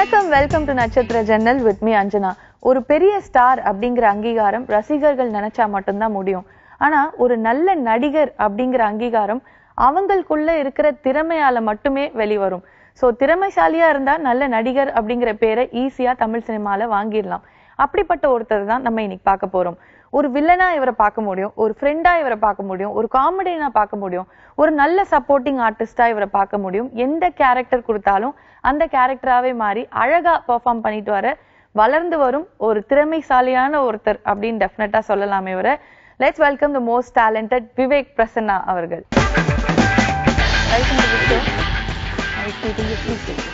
வணக்கம் welcome to நட்சத்திர ஜன்னல் வித் மீ அஞ்சனா ஒரு பெரிய ஸ்டார் அப்படிங்கிற அங்கீகாரம் ரசிகர்கள் நினைச்சா மட்டும்தான் முடியும் ஆனா ஒரு நல்ல நடிகர் அப்படிங்கிற அங்கீகாரம் அவங்களுக்குள்ள இருக்கிற திறமையால மட்டுமே வெளிவரும் சோ திறமைசாலியா இருந்தா நல்ல நடிகர் அப்படிங்கிற பேரை ஈஸியா தமிழ் சினிமால வாங்கிடலாம் அப்படிப்பட்ட ஒருத்தர் தான் நம்ம இன்னைக்கு பார்க்க போறோம் ஒரு வில்லனா இவரை பார்க்க முடியும் ஒரு ஃப்ரெண்டா இவரை பார்க்க முடியும் ஒரு காமெடியனா பார்க்க முடியும் ஒரு நல்ல சப்போர்ட்டிங் ஆர்டிஸ்டா இவரை பார்க்க முடியும் எந்த கேரக்டர் கொடுத்தாலும் அந்த கேரக்டராவே மாறி அழகா பெர்ஃபார்ம் பண்ணிட்டு வர வளர்ந்து வரும் ஒரு திறமைசாலியான ஒருத்தர் அப்படின்னு டெஃபினட்டா சொல்லலாம் இவரை let's welcome the most talented Vivek Prasanna அவர்கள் welcome to the show nice meeting you please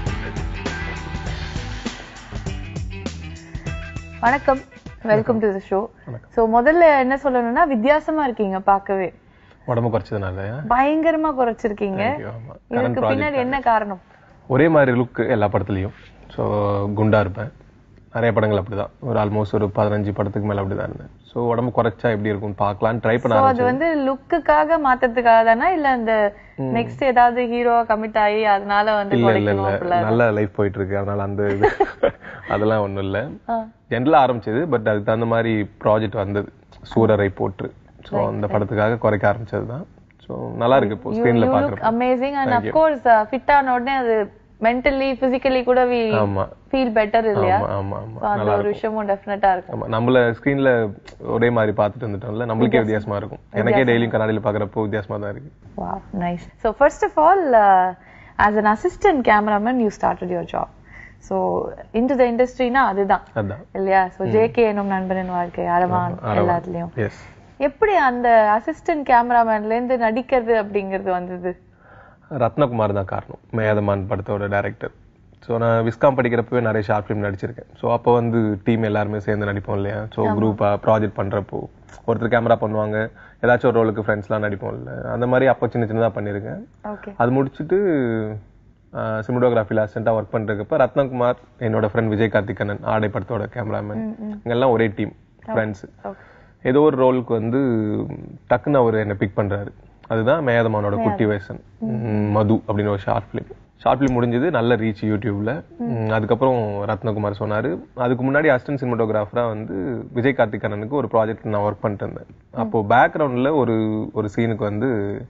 வணக்கம் welcome to the show so முதல்ல என்ன சொல்லணும்னா வித்தியாசமா இருக்கீங்க பார்க்கவே உடம்பு குறைச்சதுனால பயங்கரமா குறைச்சிருக்கீங்க Thank you, ஆமா. இதுக்கு Current பின்னாடி என்ன காரணம் ஒரே மாதிரி லுக் எல்லா படத்துலயும் ஸோ குண்டா இருப்பேன் நிறைய படங்கள் அப்படிதான் ஒரு ஆல்மோஸ்ட் ஒரு பதினஞ்சு படத்துக்கு மேல அப்படிதான் இருந்தேன் ஸோ உடம்பு குறைச்சா எப்படி இருக்கும் பார்க்கலாம்னு ட்ரை பண்ண சோ அது ஆரம்பிச்சேன் வந்து லுக்குக்காக மாத்தறதுக்காக தானா இல்ல அந்த நெக்ஸ்ட் ஏதாவது ஹீரோ கமிட் ஆகி அதனால வந்து இல்ல இல்ல குறைக்கணும் இல்ல அப்படிலாம் நல்ல லைஃப் போயிட்டு இருக்கு அதனால அந்த இது அதெல்லாம் ஒண்ணும் இல்ல ஆ. ஜென்ரலா ஆரம்பிச்சது பட் அதுக்கு தகுந்த மாதிரி ப்ராஜெக்ட் வந்தது சூரரை போற்று ஸோ அந்த படத்துக்காக குறைக்க ஆரம்பிச்சது தான் ஸோ நல்லா இருக்கு இப்போ ஸ்க்ரீன்ல லுக் பாக்குறப்ப amazing and of course fit ஆன உடனே அது மென்டலி பிசிக்கலி கூட வி ஆமா ஃபீல் பெட்டர் இல்லையா ஆமா ஆமா ஆமா So அந்த ஒரு விஷயமும் டெஃபினட்டா இருக்கும் ஆமா நம்மள ஸ்கிரீன்ல ஒரே மாதிரி பார்த்துட்டு இருந்துட்டோம்ல நம்மளுக்கே வித்தியாசமா இருக்கும் எனக்கே டெய்லியும் கண்ணாடியில பாக்குறப்போ வித்தியாசமா தான் இருக்கு Wow, nice. So first of all, uh, as an assistant cameraman, you started your job. So into the industry னா அதுதான் அதான் இல்லையா ஸோ ஜேகே எனும் நண்பனின் வாழ்க்கை அரவான் எல்லாத்துலயும் எஸ் எப்படி அந்த அசிஸ்டன்ட் கேமராமேன்ல இருந்து நடிக்கிறது அப்படிங்கிறது வந்தது ரத்னகுமார் தான் காரணம் மேதமான் படத்தோட டைரக்டர் ஸோ நான் விஸ்காம் படிக்கிறப்பவே நிறைய ஷார்ட் ஃபிலிம் நடிச்சிருக்கேன் ஸோ அப்போ வந்து டீம் எல்லாருமே சேர்ந்து நடிப்போம் இல்லையா ஸோ குரூப்பாக ப்ராஜெக்ட் பண்ணுறப்போ ஒருத்தர் கேமரா பண்ணுவாங்க ஏதாச்சும் ஒரு ரோலுக்கு ஃப்ரெண்ட்ஸ்லாம் நடிப்போம் இல்லை அந்த மாதிரி அப்போ சின்ன சின்னதாக பண்ணியிருக்கேன் ஓகே அது முடிச்சுட்டு சினிமோகிராஃபியில் அசிஸ்டண்ட்டாக ஒர்க் பண்ணுறதுக்கப்ப ரத்னகுமார் என்னோட ஃப்ரெண்ட் விஜய் கார்த்திகண்ணன் ஆடை படத்தோட கேமராமேன் இங்கெல்லாம் ஒரே டீம் ஃப்ரெண்ட்ஸ் ஓகே ஏதோ ஒரு ரோலுக்கு வந்து டக்குன்னு அவர் என்னை பிக் பண்றாரு அதுதான் மேதமானோட குட்டி வேசன் ம், மது அப்படின்னு ஒரு ஷார்ட் ஃபிலிம் ஷார்ட் ஃபிலிம் முடிஞ்சது நல்ல ரீச் யூடியூப்ல ம், அதுக்கப்புறம் ரத்னகுமார் சொன்னாரு அதுக்கு முன்னாடி அசிஸ்டன்ட் சினிமோட்டோகிராஃபரா வந்து விஜய் கார்த்திகண்ணனுக்கு ஒரு ப்ராஜெக்ட் நான் ஒர்க் பண்ணிட்டு இருந்தேன் அப்போ பேக்ரவுண்ட்ல ஒரு ஒரு சீனுக்கு வந்து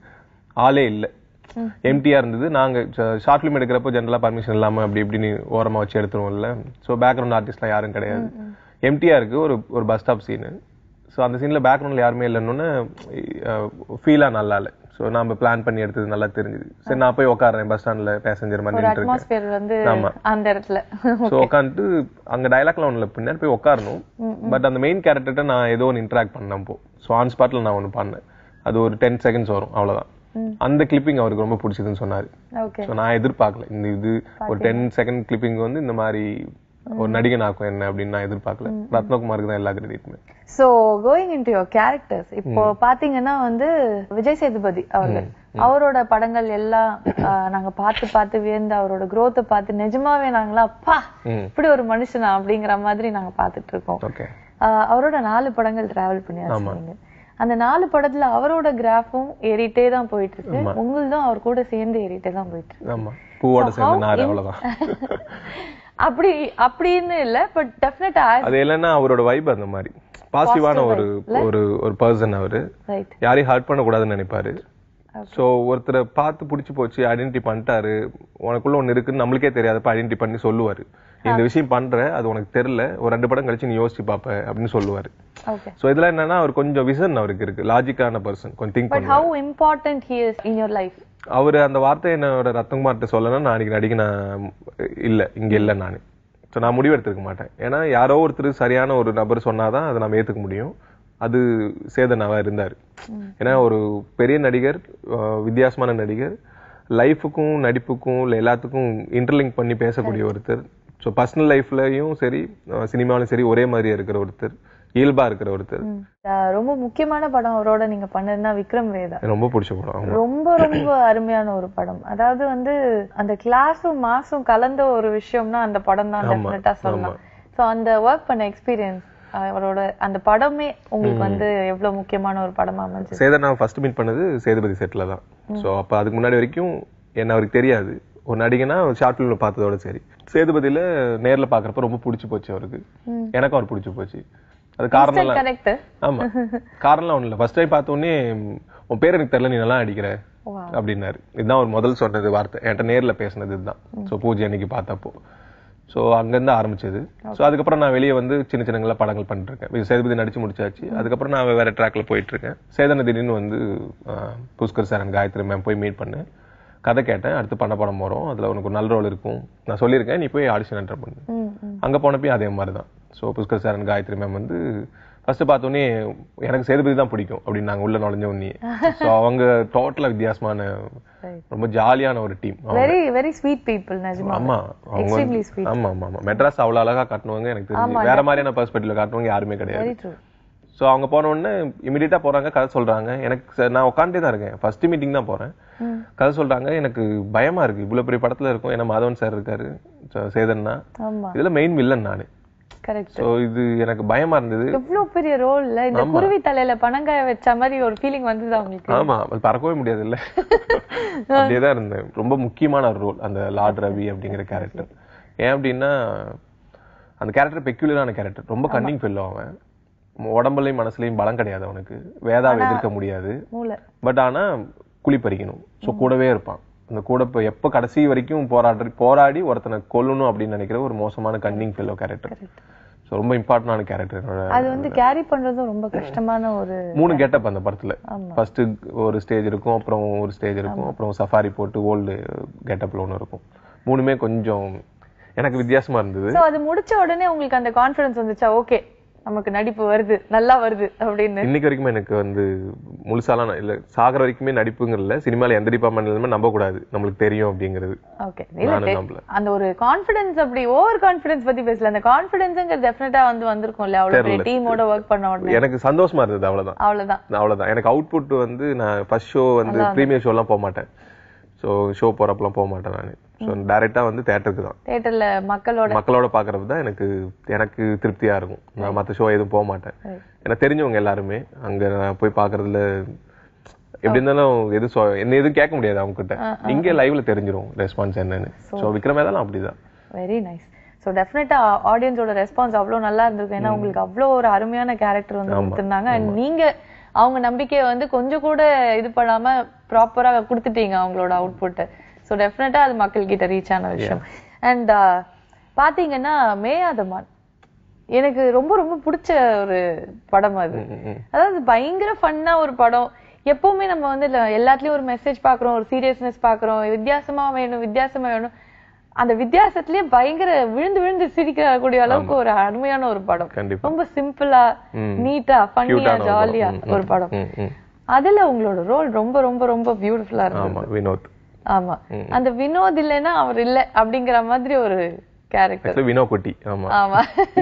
ஆளே இல்லை எம்டியா இருந்தது நாங்க ஷார்ட் ஃபிலிம் எடுக்கிறப்போ ஜென்ரலா பர்மிஷன் இல்லாம அப்படி இப்படின்னு ஓரமா வச்சு எடுத்துருவோம்ல ஸோ பேக்ரவுண்ட் ஆர்டிஸ்ட்லாம் யாரும் கிடையாது எம்டியா இருக்கு ஒரு ஒரு பஸ் ஸ்டாப் சீனு ஸோ அந்த சீன்ல பேக்ரவுண்ட்ல யாருமே இல்லைன்னு ஃபீலா நல்லா இல்லை ஸோ நாம பிளான் பண்ணி எடுத்தது நல்லா தெரிஞ்சுது சரி நான் போய் உட்காடுறேன் பஸ் ஸ்டாண்ட்ல பேசஞ்சர் மாதிரி ஒரு நின்னுட்டு இருக்கேன் அட்மாஸ்பியர் வந்து ஆமா. அந்த இடத்துல ஸோ உட்காந்துட்டு அங்க டயலாக்லாம் ஒன்றும் இல்லை பின்னாடி போய் உட்காரணும் பட் அந்த மெயின் கேரக்டர்கிட்ட நான் ஏதோ ஒன்று இன்ட்ராக்ட் பண்ணேன் போ ஸோ ஆன் ஸ்பாட்ல நான் ஒன்று பண்ணேன் அது ஒரு டென் செகண்ட்ஸ் வரும் அவ்வளவுதான் அந்த கிளிப்பிங் அவருக்கு ரொம்ப பிடிச்சதுன்னு சொன்னாரு ஓகே ஸோ நான் எதிர்பார்க்கல இந்த இது ஒரு டென் செகண்ட் கிளிப்பிங் வந்து இந்த மாதிரி ஒரு நடிகன் ஆக்கும் என்ன அப்படின்னு நான் எதிர்பார்க்கல ரத்னகுமாருக்கு தான் எல்லா கிரெடிட்டுமே so going into your characters இப்போ பாத்தீங்கன்னா வந்து விஜய் சேதுபதி அவர்கள் அவரோட படங்கள் எல்லாம் ஆஹ், நாங்க பார்த்து பார்த்து வியந்து அவரோட growth பார்த்து நிஜமாவே நாங்களா அப்பா ம். இப்படி ஒரு மனுஷனா அப்படிங்கிற மாதிரி நாங்க பார்த்துட்டு இருக்கோம் ஓகே ஆஹ், அவரோட நாலு படங்கள் டிராவல் பண்ணியாச்சு நீங்க அந்த நாலு படத்துல அவரோட கிராஃபும் ஏறிட்டே தான் போயிட்டு இருக்கு உங்களுதும் அவர் கூட சேர்ந்து ஏறிட்டே தான் போயிட்டு இருக்கு ஆமா பூவோட சேர்ந்து நார் அவ்வளவுதான் அப்படி அப்படின்னு இல்ல பட் டெஃபினட்டா அது இல்லைன்னா அவரோட வைப் அந்த மாதிரி பாசிட்டிவான ஒரு ஒரு ஒரு பர்சன் அவரு ரைட் யாரையும் ஹர்ட் பண்ணக்கூடாதுன்னு நினைப்பாரு சோ ஒருத்தரை பார்த்து பிடிச்சி போச்சு ஐடென்டிட்டி பண்ணிட்டாரு உனக்குள்ள ஒண்ணு இருக்குன்னு நம்மளுக்கே தெரியாதப்ப ஐடென்டிட்டி பண்ணி சொல்லுவாரு நீ இந்த விஷயம் பண்ற அது உனக்கு தெரியல ஒரு ரெண்டு படம் கழிச்சு நீ யோசிச்சு பாப்ப அப்படின்னு சொல்லுவாரு ஓகே சோ இதுல என்னன்னா அவர் கொஞ்சம் விசன் அவருக்கு இருக்கு லாஜிக்கான பர்சன் கொஞ்சம் திங்க் பட் பண்ணுவாரு how important he is in your life அவர் அந்த வார்த்தை என்னோட ரத்தகுமார்ட்ட சொல்லணும் நான் அன்னைக்கு நடிக்க நான் இல்ல இங்க இல்ல நானு ஸோ நான் முடிவு எடுத்துக்க மாட்டேன் ஏன்னா யாரோ ஒருத்தர் சரியான ஒரு நபர் சொன்னாதான் அதை நம்ம ஏத்துக்க முடியும் அது சேதனாவா இருந்தார் ஏன்னா ஒரு பெரிய நடிகர் அஹ், வித்தியாசமான நடிகர் லைஃபுக்கும் நடிப்புக்கும் இல்லை எல்லாத்துக்கும் இன்டர்லிங்க் பண்ணி பேசக்கூடிய ஒருத்தர் ஸோ பர்சனல் லைஃப்லயும் சரி சினிமாவிலும் சரி ஒரே மாதிரியா இருக்கிற ஒருத்தர் இயல்பா இருக்கிற ஒருத்தர் ரொம்ப முக்கியமான படம் அவரோட நீங்க பண்ணதுன்னா விக்ரம் வேதா எனக்கு ரொம்ப பிடிச்ச படம் ஆமா. ரொம்ப ரொம்ப அருமையான ஒரு படம் அதாவது வந்து அந்த கிளாஸும் மாசும் கலந்த ஒரு விஷயம்னா அந்த படம் தான் டெஃபினட்டா சொல்லலாம் சோ அந்த ஒர்க் பண்ண எக்ஸ்பீரியன்ஸ் அவரோட அந்த படமே உங்களுக்கு வந்து எவ்வளவு முக்கியமான ஒரு படமா அமைஞ்சது சேதன் நான் ஃபர்ஸ்ட் மீட் பண்ணது சேதுபதி செட்டில் தான் ஸோ அப்போ அதுக்கு முன்னாடி வரைக்கும் என்ன அவருக்கு தெரியாது ஒரு நடிகனா ஷார்ட் ஃபிலிம்ல பார்த்ததோட சரி சேதுபதியில நேர்ல பாக்குறப்ப ரொம்ப பிடிச்சி போச்சு அவருக்கு எனக்கும் அவர் பிடிச்சி போச்சு அது காரணம் எல்லாம் கனெக்ட் ஆமா காரணம்லாம் ஒண்ணும் இல்ல ஃபர்ஸ்ட் டைம் பார்த்த உடனே உன் பேர் எனக்கு தெரியல நீ நல்லா அடிக்கிற Wow. அப்படின்னாரு இதுதான் ஒரு முதல் சொன்னது வார்த்தை என்கிட்ட நேர்ல பேசினது இதுதான் சோ பூஜை அன்னைக்கு பார்த்தப்போ சோ அங்கிருந்து ஆரம்பிச்சது சோ அதுக்கப்புறம் நான் வெளியே வந்து சின்ன சின்னங்களா படங்கள் பண்ணிட்டு இருக்கேன் இது சேதுபதி நடிச்சு முடிச்சாச்சு அதுக்கப்புறம் நான் வேற ட்ராக்ல போயிட்டு இருக்கேன் சேதன திடீர்னு வந்து ஆஹ், புஷ்கர் சாரன் காயத்ரி மேம் போய் மீட் பண்ணேன் கதை கேட்டேன் அடுத்து பண்ண படம் போறோம் அதுல உனக்கு ஒரு நல்ல ரோல் இருக்கும் நான் சொல்லியிருக்கேன் நீ போய் ஆடிஷன் என்டர் பண்ணு ம் ம் அங்க போனப்பயும் அதே மாதிரி தான் ஸோ புஷ்கர் சாரன் காயத்ரி மேம் வந்து ஃபர்ஸ்ட் பார்த்தோன்னே எனக்கு சேதுபதி தான் பிடிக்கும் அப்படின்னு நாங்க உள்ள நுழைஞ்ச உடனே ஸோ அவங்க டோட்டலா வித்தியாசமான Right. ரொம்ப ஜாலியான ஒரு team very very sweet people நிஜமா ஆமா அவங்க எக்ஸ்ட்ரீம்லி வந்து- ஸ்வீட் ஆமா ஆமா ஆமா மெட்ராஸ் அவ்வளவு அழகா காட்டுவாங்க எனக்கு தெரிஞ்சு வேற மாதிரியான பெர்ஸ்பெக்டிவ்ல காட்டுவாங்க யாருமே கிடையாது வெரி ட்ரூ ஸோ அவங்க போன உடனே இமிடியேட்டா போறாங்க கதை சொல்றாங்க எனக்கு ச- நான் உட்காந்துட்டே தான் இருக்கேன் ஃபர்ஸ்ட் மீட்டிங் தான் போறேன் கதை சொல்றாங்க எனக்கு பயமா இருக்கு இவ்வளவு பெரிய படத்துல இருக்கும் ஏன்னா மாதவன் சார் இருக்காரு so சேதன்னா ஆமா இதுல மெயின் வில்லன் நானு கரெக்ட் ஸோ இது எனக்கு பயமா இருந்தது எவ்வளவு பெரிய ரோல்ல இந்த குருவி தலையில பனங்காய வச்ச மாதிரி ஒரு ஃபீலிங் வந்ததா உங்களுக்கு ஆமா அது பறக்கவே முடியாது இல்ல அப்படியேதான் இருந்தேன் ரொம்ப முக்கியமான ஒரு ரோல் அந்த லார்ட் ரவி அப்படிங்கிற கேரக்டர் ஏன் அப்படின்னா அந்த கேரக்டர் பெக்யூலரான கேரக்டர் ரொம்ப கன்னிங் ஃபெல்லோ அவன் உடம்புலையும் மனசுலயும் பலம் கிடையாது அவனுக்கு வேதாவை எதிர்க்க முடியாது மூளை பட் ஆனா குழி பறிக்கணும் ஸோ கூடவே இருப்பான் அந்த கூட இப்போ எப்போ கடைசி வரைக்கும் போராடி போராடி ஒருத்தனை கொல்லணும் அப்படின்னு நினைக்கிற ஒரு மோசமான கன்னிங் ஃபெல்லோ கேரக்டர் ஸோ ரொம்ப இம்பார்ட்டன்டான கேரக்டர் என்னோட அது வந்து கேரி பண்றதும் ரொம்ப கஷ்டமான ஒரு மூணு கெட்டப் அந்த படத்துல ஆமா. ஃபர்ஸ்ட் ஒரு ஸ்டேஜ் இருக்கும் அப்புறம் ஒரு ஸ்டேஜ் இருக்கும் அப்புறம் சஃபாரி போட்டு ஓல்டு கெட்டப்ல ஒன்று இருக்கும் மூணுமே கொஞ்சம் எனக்கு வித்தியாசமா இருந்தது சோ அது முடிச்ச உடனே உங்களுக்கு அந்த கான்ஃபிடன்ஸ் வந்துச்சா ஓகே நமக்கு நடிப்பு வருது நல்லா வருது அப்படின்னு இன்னைக்கு வரைக்குமே எனக்கு வந்து முழுசாலாம் நான் இல்ல சாகிற வரைக்குமே நடிப்புங்கிறதுல சினிமால எந்த டிபார்ட்மெண்ட்லுமே நம்ப கூடாது நம்மளுக்கு தெரியும் அப்படிங்கிறது ஓகே நானும் நம்பல அந்த ஒரு கான்ஃபிடன்ஸ் அப்படி ஓவர் கான்ஃபிடன்ஸ் பத்தி பேசல அந்த கான்ஃபிடன்ஸ்ங்கிறது டெஃபினட்டா வந்து வந்திருக்கும்ல அவ்வளவு பெரிய டீமோட ஒர்க் பண்ண உடனே எனக்கு சந்தோஷமா இருந்தது அவ்வளவுதான் அவ்வளவுதான் அவ்வளவுதான் எனக்கு அவுட்புட் வந்து நான் ஃபர்ஸ்ட் ஷோ வந்து ப்ரீமியர் ஷோலாம் போக மாட்டேன் ஸோ ஷோ போறப்பலாம் போக மாட்டேன் நான் ஸோ டைரக்டா வந்து தேட்டருக்கு தான் தியேட்டர்ல மக்களோட மக்களோட பாக்குறது தான் எனக்கு எனக்கு திருப்தியா இருக்கும் நான் மத்த ஷோ எதுவும் போக மாட்டேன் எனக்கு தெரிஞ்சவங்க எல்லாருமே அங்க நான் போய் பாக்குறதுல எப்படி இருந்தாலும் எதுவும் சொ- என்ன எதுவும் கேட்க முடியாது அவங்க கிட்ட இங்க லைவ்ல தெரிஞ்சிரும் ரெஸ்பான்ஸ் என்னன்னு ஸோ விக்ரமேதாலும் அப்படிதான் வெரி நைஸ் ஸோ டெஃபினட்டா ஆடியன்ஸோட ரெஸ்பான்ஸ் அவ்வளோ நல்லா இருந்திருக்கும் ஏன்னா உங்களுக்கு அவ்வளோ ஒரு அருமையான கேரக்டர் வந்து கொடுத்துருந்தாங்க அண்ட் நீங்க அவங்க நம்பிக்கையை வந்து கொஞ்சம் கூட இது பண்ணாம ப்ராப்பரா கொடுத்துட்டீங்க அவங்களோட அவுட்புட் ஸோ டெஃபினட்டா அது மக்கள் கிட்ட ரீச் ஆன விஷயம் அண்ட் பாத்தீங்கன்னா மேயாதமான் எனக்கு ரொம்ப ரொம்ப பிடிச்ச ஒரு படம் அது அதாவது பயங்கர ஃபன்னா ஒரு படம் எப்பவுமே நம்ம வந்து இல்ல, எல்லாத்துலயும் ஒரு மெசேஜ் பாக்குறோம் ஒரு சீரியஸ்னஸ் பாக்குறோம் வித்தியாசமா வேணும் வித்தியாசமா வேணும் அந்த வித்தியாசத்திலேயே பயங்கர விழுந்து விழுந்து சிரிக்க கூடிய அளவுக்கு ஒரு அருமையான ஒரு படம் கண்டிப்பா ரொம்ப சிம்பிளா நீட்டா ஃபன்னியா Cute-ஆன ஒரு ஜாலியா படம். ம், ஒரு படம் ம், ம். அதுல உங்களோட ரோல் ரொம்ப ரொம்ப ரொம்ப பியூட்டிஃபுல்லா இருக்கும் ஆமா வினோத் ஆமா அந்த வினோத் இல்லைன்னா அவர் இல்ல அப்படிங்கிற மாதிரி ஒரு கேரக்டர் ஆக்சுவலி வினோ குட்டி ஆமா ஆமா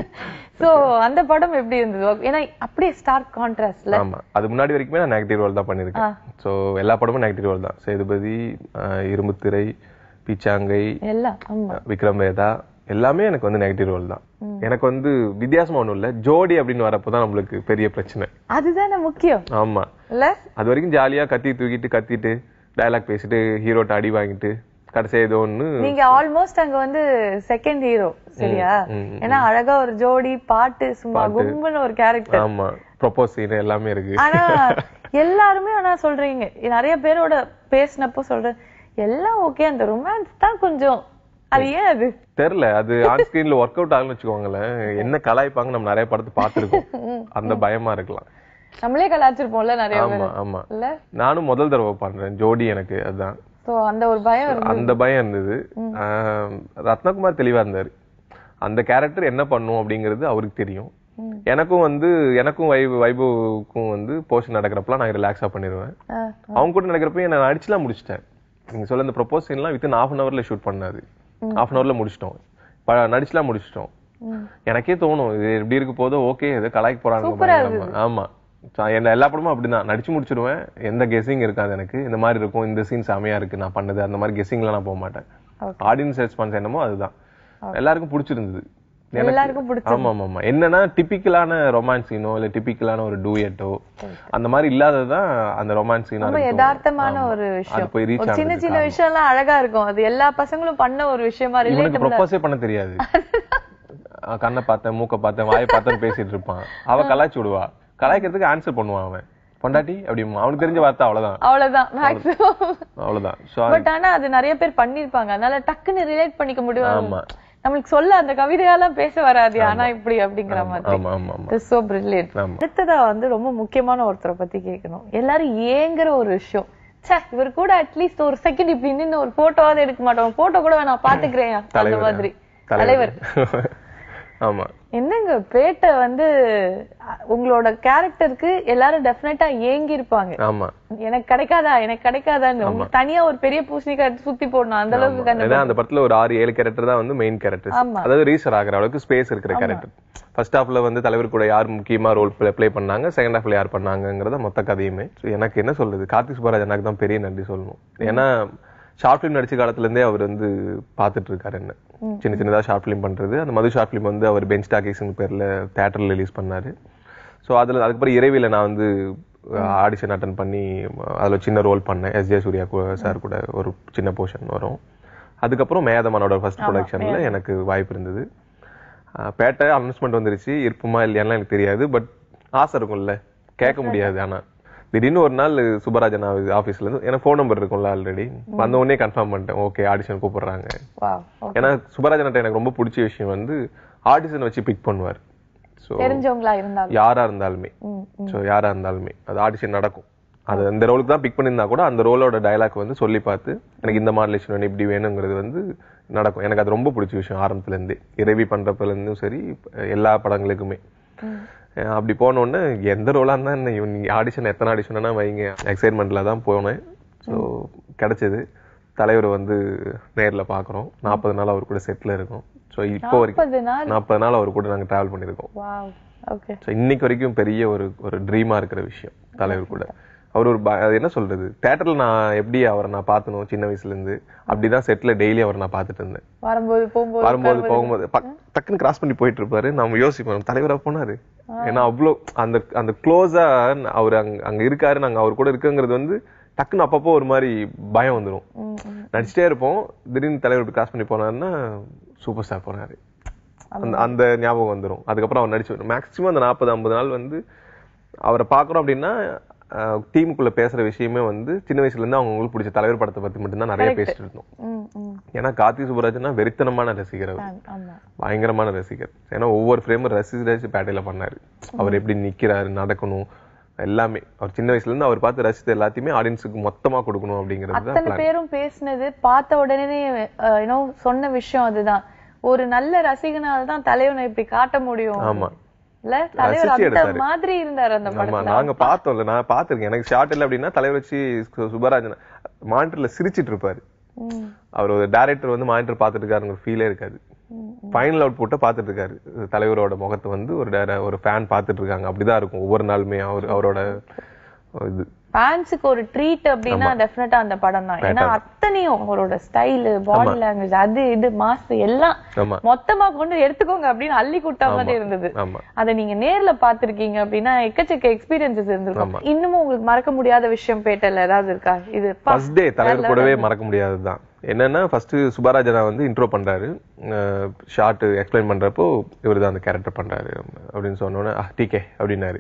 சோ அந்த படம் எப்படி இருந்தது ஏன்னா அப்படியே ஸ்டார்க் கான்ட்ராஸ்ட்ல ஆமா அது முன்னாடி வரைக்குமே நான் நெகட்டிவ் ரோல் தான் பண்ணிருக்கேன் சோ எல்லா படமும் நெகட்டிவ் ரோல் தான் சேதுபதி ஆஹ், இரும்புத்திரை பீச்சாங்கை எல்லாம் ஆமா விக்ரம் வேதா எல்லாமே எனக்கு வந்து நெகட்டிவ் ரோல் தான் எனக்கு வந்து வித்தியாசமா ஒண்ணும் இல்ல ஜோடி அப்படின்னு வரப்பதான் நம்மளுக்கு பெரிய பிரச்சனை அதுதானே முக்கியம் ஆமா இல்ல அது வரைக்கும் ஜாலியா கத்தி தூக்கிட்டு கத்திட்டு டயலாக் பேசிட்டு ஹீரோட்ட அடி வாங்கிட்டு கடைசியா ஏதோ ஒண்ணு நீங்க ஆல்மோஸ்ட் அங்க வந்து செகண்ட் ஹீரோ சரியா ம், ஏன்னா அழகா ஒரு ஜோடி பாட்டு சும்மா கும்புன்னு ஒரு கேரக்டர் ஆமா ப்ரொபோஸ் சீன் எல்லாமே இருக்கு ஆனா எல்லாருமே ஆனா சொல்றீங்க நிறைய பேரோட பேசினப்போ சொல்றேன் எல்லாம் ஓகே அந்த ரொமான்ஸ் தான் கொஞ்சம் அது ஏன் அது தெரியல அது ஆன் ஸ்கிரீன்ல ஒர்க் அவுட் ஆகும்னு வச்சுக்கோங்களேன் என்ன கலாய்ப்பாங்க நம்ம நிறைய படத்தை பார்த்திருக்கோம் அந்த பயமா இருக்கலாம் நம்மளே கலாச்சிருப்போம்ல நிறைய பேர் ஆமா ஆமா இல்ல நானும் முதல் தடவை பண்றேன் ஜோடி எனக்கு அதுதான் சோ அந்த ஒரு பயம் இருக்கு அந்த பயம் இருந்தது ஆஹ் ரத்னகுமார் தெளிவா இருந்தாரு அந்த கேரக்டர் என்ன பண்ணும் அப்படிங்கிறது அவருக்கு தெரியும் எனக்கும் வந்து எனக்கும் வைபு வைபவுக்கும் வந்து போர்ஷன் நடக்கிறப்பலாம் நான் ரிலாக்ஸா பண்ணிடுவேன் ஆ, அவங்க கூட நடக்கிறப்ப நான் அடிச்சுலாம் முடிச்சிட்டேன் நீங்க சொல்ல இந்த ப்ரொபோஸ் சீன்லாம் வித்தின் ஹாஃப் அன் ஹவர்ல ஷூட் பண்ணாது ஹாஃப் அன் ஹவர்ல முடிச்சிட்டோம் ப- நடிச்சுலாம் முடிச்சிட்டோம் எனக்கே தோணும் இது எப்படி இருக்க போதோ ஓகே இது கலாய்க்கு போறாங்க பயங்கரமா. ஆமா So, என்ன எல்லா படமும் அப்படிதான் நடிச்சு முடிச்சிடுவேன் எந்த கெஸிங் இருக்காது எனக்கு இந்த மாதிரி இருக்கும் இந்த சீன் செமையா இருக்கு நான் பண்ணது அந்த மாதிரி கெஸிங்லாம் நான் போக மாட்டேன் ஆடியன்ஸ் ரெஸ்பான்ஸ் என்னமோ அதுதான் எல்லாருக்கும் பிடிச்சிருந்தது எனக்கு- எல்லாருக்கும் பிடிச்சது ஆமா ஆமா ஆமா என்னன்னா டிபிக்கலான ரொமான்ஸ் சீனோ இல்ல டிபிக்கலான ஒரு டூயட்டோ அந்த மாதிரி இல்லாததுதான் அந்த ரொமான்ஸ் சீனா ரொம்ப யதார்த்தமான ஒரு விஷயம் அது போய் ரீச் ஒரு சின்ன சின்ன விஷயம் எல்லாம் அழகா இருக்கும் அது எல்லா பசங்களும் பண்ண ஒரு விஷயமா இவனுக்கு ரிலேட்டபிள் ப்ரொபோஸே பண்ண தெரியாது அஹ் கண்ணை பார்த்தேன் மூக்க பார்த்தேன் வாயை பார்த்தேன்னு பேசிட்டு இருப்பான் அவ கலாய்ச்சி விடுவா கலாய்க்கிறதுக்கு ஆன்சர் பண்ணுவான் அவன் பொண்டாட்டி அப்படி அவனுக்கு தெரிஞ்ச வார்த்தை அவ்வளவுதான் அவ்வளவுதான் மேக்ஸிமம் அவ்வளவுதான் ஸோ பட் ஆனா அது நிறைய பேர் பண்ணிருப்பாங்க அதனால டக்குன்னு ரிலேட் பண்ணிக்க முடியும் ஆமா நம்மளுக்கு சொல்ல அந்த கவிதையெல்லாம் பேச வராது ஆனா இப்படி அப்படிங்கிற மாதிரி ஆமா ஆமா ஆமா சோ பிரில்லியன்ட் ஆமா. அடுத்ததா வந்து ரொம்ப முக்கியமான ஒருத்தரை பத்தி கேட்கணும் எல்லாரும் ஏங்குற ஒரு விஷயம் ச்சே இவர் கூட அட்லீஸ்ட் ஒரு செகண்ட் இப்படி நின்னு ஒரு போட்டோவாவது எடுக்க மாட்டோம் போட்டோ கூட நான் பாத்துக்கிறேன் அந்த தலைவர் மாதிரி தலைவர் ஆமா என்னங்க பேட்டை வந்து அ, உங்களோட கேரக்டருக்கு எல்லாரும் டெஃபினட்டா ஏங்கி இருப்பாங்க ஆமா எனக்கு கிடைக்காதா எனக்கு கிடைக்காதான்னு உங்களுக்கு தனியா ஒரு பெரிய பூசணிக்காய் சுத்தி போடணும் அந்த அளவுக்கு கண்டு ஏன்னா அந்த படத்துல ஒரு ஆறு ஏழு கேரக்டர் தான் வந்து மெயின் கேரக்டர் ஆமா. அதாவது ரீசர் ஆகுற அளவுக்கு ஸ்பேஸ் இருக்கிற கேரக்டர் ஃபர்ஸ்ட் ஹாஃப்ல வந்து தலைவர் கூட யார் முக்கியமா ரோல் ப்ளே பண்ணாங்க செகண்ட் ஹாஃப்ல யார் பண்ணாங்கங்கறத மொத்த கதையுமே So எனக்கு என்ன சொல்றது கார்த்திக் சுப்பராஜ் எனக்கு தான் பெரிய நன்றி சொல்லணும் ஏன்னா ஷார்ட் ஃபிலிம் நடிச்ச காலத்துல இருந்தே அவர் வந்து பாத்துட்டு இருக்காரு என்ன சின்ன சின்னதா ஷார்ட் ஃபிலிம் பண்றது அந்த மது ஷார்ட் ஃபிலிம் வந்து அவர் பெஞ்ச் டாக்கிஸ்னு பேர்ல தேட்டர்ல ரிலீஸ் பண்ணாரு ஸோ அதுல அதுக்கப்புறம் இரவில நான் வந்து ஆடிஷன் அட்டன் பண்ணி அதுல ஒரு சின்ன ரோல் பண்ணேன் எஸ் ஜே சூர்யா சார் கூட ஒரு சின்ன போர்ஷன் வரும் அதுக்கப்புறம் மேதமானோட ஃபர்ஸ்ட் ப்ரொடக்ஷன்ல எனக்கு வாய்ப்பு இருந்தது ஆஹ் பேட்டை அனௌன்ஸ்மெண்ட் வந்துருச்சு இருப்புமா இல்லையான்னு எனக்கு தெரியாது பட் ஆசை இருக்கும்ல கேட்க முடியாது ஆனா திடீர்னு ஒரு நாள் சுப்பராஜன் ஆஃபீஸ்ல இருந்து எனக்கு ஃபோன் நம்பர் இருக்கும்ல ஆல்ரெடி வந்த உடனே கன்ஃபார்ம் பண்ணிட்டேன் ஓகே ஆடிஷன் கூப்பிடுறாங்க வாவ் ஏன்னா சுப்பராஜன் எனக்கு ரொம்ப பிடிச்ச விஷயம் வந்து ஆடிஷன் வச்சு பிக் பண்ணுவார் ஸோ தெரிஞ்சவங்களா இருந்தாலும் யாரா இருந்தாலுமே ம், ஸோ யாரா இருந்தாலுமே அது ஆடிஷன் நடக்கும் அது அந்த ரோலுக்கு தான் பிக் பண்ணியிருந்தா கூட அந்த ரோலோட டயலாக் வந்து சொல்லி பார்த்து எனக்கு இந்த மாடலேஷன் வேணும் இப்படி வேணுங்கிறது வந்து நடக்கும் எனக்கு அது ரொம்ப பிடிச்ச விஷயம் ஆரம்பத்துல இருந்தே இரவி பண்றப்பல இருந்தும் சரி எல்லா படங்களுக்குமே அஹ் அப்படி போன உடனே எந்த ரோலா இருந்தா என்ன இவன் ஆடிஷன் எத்தனை ஆடிஷன்னா வைங்க எக்ஸைட்மெண்ட்ல தான் போனேன் ஸோ கிடைச்சது தலைவர் வந்து நேர்ல பாக்குறோம் நாற்பது நாள் அவர் கூட செட்ல இருக்கோம் ஸோ இப்போ வரைக்கும் முப்பது நாள் நாற்பது நாள் அவர் கூட நாங்க டிராவல் பண்ணியிருக்கோம் வாவ் ஓகே ஸோ இன்னைக்கு வரைக்கும் பெரிய ஒரு ஒரு ட்ரீமா இருக்கிற விஷயம் தலைவர் கூட அவர் ஒரு ப- அது என்ன சொல்றது தேட்டர்ல நான் எப்படி அவரை நான் பார்த்தனோ சின்ன வயசுல இருந்து அப்படிதான் செட்ல டெய்லி அவரை நான் பார்த்துட்டு இருந்தேன் வரும்போது போகும்போது வரும்போது போகும்போது பக்- டக்குன்னு கிராஸ் பண்ணி போயிட்டு இருப்பாரு நம்ம யோசிப்போம் தலைவரா போனாரு ஏன்னா அவ்வளோ அந்த அந்த க்ளோஸா அவர் அங்க அங்க இருக்காரு நாங்க அவர் கூட இருக்குங்கிறது வந்து டக்குன்னு அப்பப்போ ஒரு மாதிரி பயம் வந்துரும் ம், ம். நடிச்சிட்டே இருப்போம் திடீர்னு தலைவர் கிராஸ் பண்ணி போனாருன்னா சூப்பர் ஸ்டார் போனாரு அந்த அந்த ஞாபகம் வந்துரும் அதுக்கப்புறம் அவர் நடிச்சு மேக்ஸிமம் அந்த நாற்பது ஐம்பது நாள் வந்து அவரை பார்க்குறோம் அப்படின்னா டீமுக்குள்ள பேசுற விஷயமே வந்து சின்ன வயசுல இருந்து அவங்களுக்கு பிடிச்ச தலைவர் படத்தை பத்தி மட்டும்தான் நிறைய பேசிட்டு இருந்தோம் ம், ம். ஏன்னா கார்த்தி சுப்பராஜனா வெறித்தனமான ரசிகர் அவர் ஆ- ஆமா பயங்கரமான ரசிகர் ஏன்னா ஒவ்வொரு ஃப்ரேமும் ரசிச்சு ரசிச்சு பேட்டையில பண்ணாரு அவர் எப்படி நிக்கிறாரு நடக்கணும் எல்லாமே அவர் சின்ன வயசுல இருந்து அவர் பார்த்து ரசித்த எல்லாத்தையுமே ஆடியன்ஸுக்கு மொத்தமா கொடுக்கணும் அப்படிங்கிறது தான் அத்தனை பேரும் பேசுனது பார்த்த உடனே யூனோ சொன்ன விஷயம் அதுதான் ஒரு நல்ல ரசிகனால தான் தலைவனை இப்படி காட்ட முடியும் ஆமா இல்ல தலைவர் ரசிச்சு அந்த எடுத்தாரு. மாதிரி இருந்தாரு அந்த ஆமா படத்துல நாங்க பார்த்தோம்ல நான் பார்த்திருக்கேன் எனக்கு ஷார்ட் இல்லை அப்படின்னா தலைவர் வச்சு சு- சுப்பராஜன் மானிட்டர்ல சிரிச்சிட்டு இருப்பாரு ம், அவர் ஒரு டேரக்டர் வந்து மானிட்டர் பார்த்துட்டு இருக்காருங்க ஃபீலே இருக்காது ம், ஃபைனல் அவுட் புட்டை பார்த்துட்டு இருக்காரு தலைவரோட முகத்தை வந்து ஒரு டேர- ஒரு ஃபேன் பார்த்துட்டு இருக்காங்க அப்படிதான் இருக்கும் ஒவ்வொரு நாளுமே அவர் அவரோட இது ஃபேன்ஸுக்கு ஒரு ட்ரீட் அப்படின்னா டெஃபினட்டா அந்த படம் தான் ஏன்னா அத்தனையும் அவரோட ஸ்டைலு பாடி லாங்குவேஜ் அது இது மாஸ் எல்லாம் ஆமா மொத்தமா கொண்டு எடுத்துக்கோங்க அப்படின்னு அள்ளி கொடுத்தா மாதிரி இருந்தது ஆமா அத நீங்க நேர்ல பாத்திருக்கீங்க அப்படின்னா எக்கச்சக்க எக்ஸ்பீரியன்சஸ் இருந்திருக்கும் இன்னமும் உங்களுக்கு மறக்க முடியாத விஷயம் பேட்டல ஏதாவது இருக்கா இது பா, ஃபர்ஸ்ட் டே தலைவர் கூடவே மறக்க முடியாதுதான் என்னன்னா ஃபர்ஸ்ட் சுப்பராஜனா வந்து இன்ட்ரோ பண்றாரு ஷார்ட் எக்ஸ்பிளைன் பண்றப்போ இவர் தான் அந்த கேரக்டர் பண்றாரு அப்படின்னு சொன்னோன்னே டிகே அப்படின்னாரு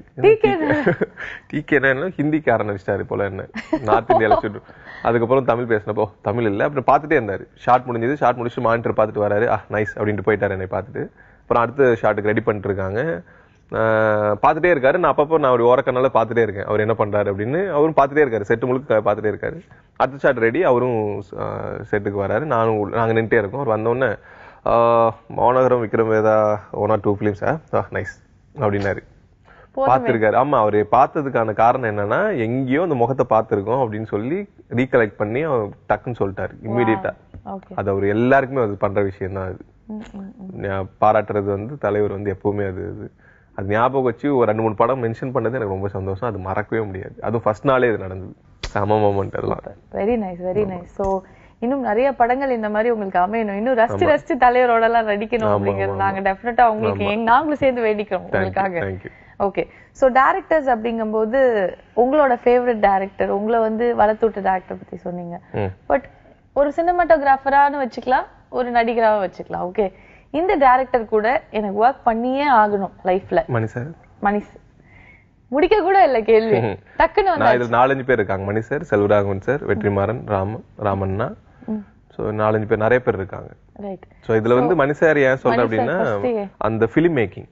டிகே என்ன ஹிந்திக்காரன் நடிச்சிட்டாரு போல என்ன நார்த் இந்தியால சுட்டு அதுக்கப்புறம் தமிழ் பேசினப்போ தமிழ் இல்ல அப்புறம் பார்த்துட்டே இருந்தாரு ஷார்ட் முடிஞ்சது ஷார்ட் முடிச்சு மானிட்டர் பார்த்துட்டு வராரு ஆ நைஸ் அப்படின்ட்டு போயிட்டாரு என்னை பார்த்துட்டு அப்புறம் அடுத்த ஷார்ட்டுக்கு ரெடி பண்ணிட்டு இருக்காங்க ஆஹ் பார்த்துட்டே இருக்காரு நான் அப்பப்போ நான் ஒரு ஓரக்கனால பார்த்துட்டே இருக்கேன் அவர் என்ன பண்றாரு அப்படின்னு அவரும் பார்த்துட்டே இருக்காரு செட்டு முழுக்க பார்த்துட்டே இருக்காரு அடுத்த ஷாட் ரெடி அவரும் செட்டுக்கு வராரு நானும் உள்ள- நாங்க நின்றுட்டே இருக்கோம் அவர் வந்தோடனே Maanagaram Vikram Vedha one or two films nice அப்படின்னாரு பார்த்திருக்காரு ஆமா அவரு பார்த்ததுக்கான காரணம் என்னன்னா எங்கேயோ அந்த முகத்தை பார்த்திருக்கோம் அப்படின்னு சொல்லி ரீகலெக்ட் பண்ணி அவர் டக்குன்னு சொல்லிட்டாரு இம்மீடியட்டா ஓகே அது அவர் எல்லாருக்குமே அது பண்ற விஷயம் தான் அது ஞா- பாராட்டுறது வந்து தலைவர் வந்து எப்பவுமே அது அது அது ஞாபகம் வச்சு ஒரு ரெண்டு மூணு படம் மென்ஷன் பண்ணது எனக்கு ரொம்ப சந்தோஷம் அது மறக்கவே முடியாது அதுவும் ஃபர்ஸ்ட் நாளே இது நடந்தது செம மொமெண்ட் அதெல்லாம் very nice very nice so இன்னும் நிறைய படங்கள் இந்த மாதிரி உங்களுக்கு அமையணும் இன்னும் ரசிச்சு ரசிச்சு தலைவரோட எல்லாம் நடிக்கணும் அப்படிங்கிறது நாங்க டெஃபினட்டா உங்களுக்கு எங்க- நாங்களும் சேர்ந்து வேண்டிக்கிறோம் உங்களுக்காக தேங்க்யூ ஓகே சோ டேரக்டர்ஸ் அப்படிங்கும்போது உங்களோட ஃபேவரட் டேரக்டர் உங்களை வந்து வளர்த்து விட்ட டேரக்டர் பத்தி சொன்னீங்க ம் பட் ஒரு சினிமாட்டோகிராஃபரானு வச்சுக்கலாம் ஒரு நடிகராவும் வச்சுக்கலாம் ஓகே இந்த டேரக்டர் கூட எனக்கு ஒர்க் பண்ணியே ஆகணும் லைஃப்ல மணி சார் மணி முடிக்க கூட இல்ல கேள்வி டக்குன்னு வந்து நான் இதுல நாலஞ்சு பேர் இருக்காங்க மணி சார் செல்வராகவன் சார் வெற்றிமாறன் ராம ராமண்ணா சோ நாலஞ்சு பேர் நிறைய பேர் இருக்காங்க ரைட் சோ இதுல வந்து மணி சார் ஏன் சொல்றேன் அப்படின்னா first அந்த ஃபிலிம் மேக்கிங்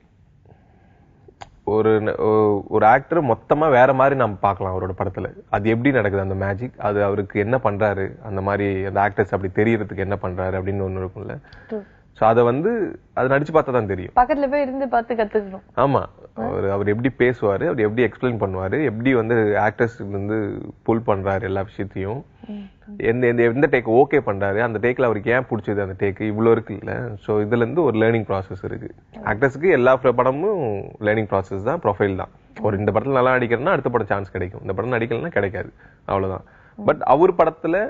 ஒரு ந- ஒ- ஒரு ஆக்டர் மொத்தமா வேற மாதிரி நம்ம பார்க்கலாம் அவரோட படத்துல அது எப்படி நடக்குது அந்த மேஜிக் அது அவருக்கு என்ன பண்றாரு அந்த மாதிரி அந்த ஆக்டர்ஸ் அப்படி தெரியறதுக்கு என்ன பண்றாரு அப்படின்னு ஒண்ணு இருக்கும்ல சோ அத வந்து அது நடிச்சு பார்த்தா தான் தெரியும் பக்கத்துல போய் இருந்து பார்த்து கத்துக்கணும் ஆமா அவர் அவர் எப்படி பேசுவாரு அவர் எப்படி எக்ஸ்பிளைன் பண்ணுவாரு எப்படி வந்து ஆக்டர்ஸ் வந்து புல் பண்றாரு எல்லா விஷயத்தையும் எந்த எந்த எந்த டேக் ஓகே பண்றாரு அந்த டேக்ல அவருக்கு ஏன் பிடிச்சது அந்த டேக் இவ்வளவு இருக்குல்ல சோ இதுல இருந்து ஒரு லேர்னிங் ப்ராசஸ் இருக்கு ஆக்டர்ஸ்க்கு எல்லா pr- படமும் லேர்னிங் ப்ராசஸ் தான் ப்ரொஃபைல் தான் ஒரு இந்த படத்துல நல்லா நடிக்கிறேன்னா அடுத்த படம் சான்ஸ் கிடைக்கும் இந்த படம் நடிக்கலன்னா கிடைக்காது அவ்வளவுதான் பட் அவர் படத்துல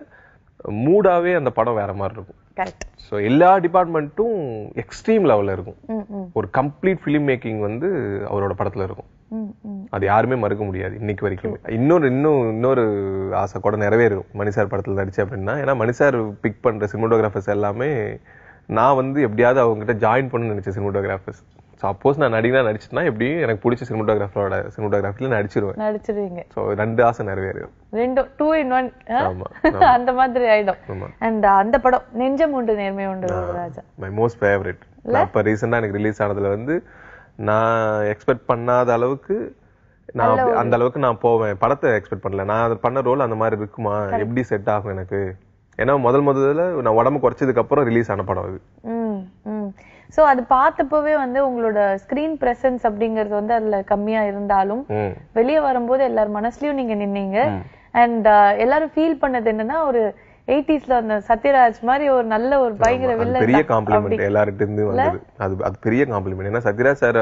மூடாவே அந்த படம் வேற மாதிரி இருக்கும் கரெக்ட் சோ எல்லா டிபார்ட்மெண்ட்டும் எக்ஸ்ட்ரீம் லெவல்ல இருக்கும் ம் ம் ஒரு கம்ப்ளீட் ஃபிலிம் மேக்கிங் வந்து அவரோட படத்துல இருக்கும் ம் ம் அது யாருமே மறுக்க முடியாது இன்னைக்கு வரைக்கும் இன்னொரு இன்னும் இன்னொரு ஆசை கூட நிறைவேறும் மணிசார் படத்துல நடிச்சு அப்படின்னா ஏன்னா மணிசார் பிக் பண்ற சினிமோட்டோகிராஃபர்ஸ் எல்லாமே நான் வந்து எப்படியாவது அவங்க கிட்ட ஜாயின் பண்ணணும்னு நினைச்ச சினிமோட்டோகிராஃபர்ஸ் சப்போஸ் நான் நடிகனா நடிச்சிட்டேன்னா எப்படியும் எனக்கு பிடிச்ச சினிமோட்டோகிராஃபரோட சினிமோட்டோகிராஃபில நடிச்சிருவேன் நடிச்சிருவீங்க ஸோ ரெண்டு ஆசை நிறைவேறும் ரெண்டும் டூ இன் ஒன் ஆமா அந்த மாதிரி ஆயிடும் ஆமா அண்ட் அந்த படம் நெஞ்சம் உண்டு நேர்மை உண்டு ராஜா மை மோஸ்ட் ஃபேவரட் அப்ப ரீசெண்டா எனக்கு ரிலீஸ் ஆனதுல வந்து நான் எக்ஸ்பெக்ட் பண்ணாத அளவுக்கு நான் அப்படி- அந்த அளவுக்கு நான் போவேன் படத்தை எக்ஸ்பெக்ட் பண்ணல நான் அது பண்ண ரோல் அந்த மாதிரி இருக்குமா எப்படி செட் ஆகும் எனக்கு ஏன்னா முதல் முதல்ல நான் உடம்பு குறைச்சதுக்கு அப்புறம் ரிலீஸ் ஆன படம் அது ம் ம் சோ அது பார்த்தப்பவே வந்து உங்களோட ஸ்கிரீன் பிரசன்ஸ் அப்படிங்கிறது வந்து அதுல கம்மியா இருந்தாலும் ம் வெளியே வரும்போது எல்லார் மனசுலயும் நீங்க நின்னீங்க அண்ட் எல்லாரும் ஃபீல் பண்ணது என்னன்னா ஒரு எயிட்டிஸ்ல அந்த சத்யராஜ் மாதிரி ஒரு நல்ல ஒரு பயங்கர அது வில்லன் பெரிய காம்ப்ளிமெண்ட் எல்லார்கிட்ட இருந்து வந்தது அது அது பெரிய காம்ப்ளிமெண்ட் ஏன்னா சத்யராஜ் சார்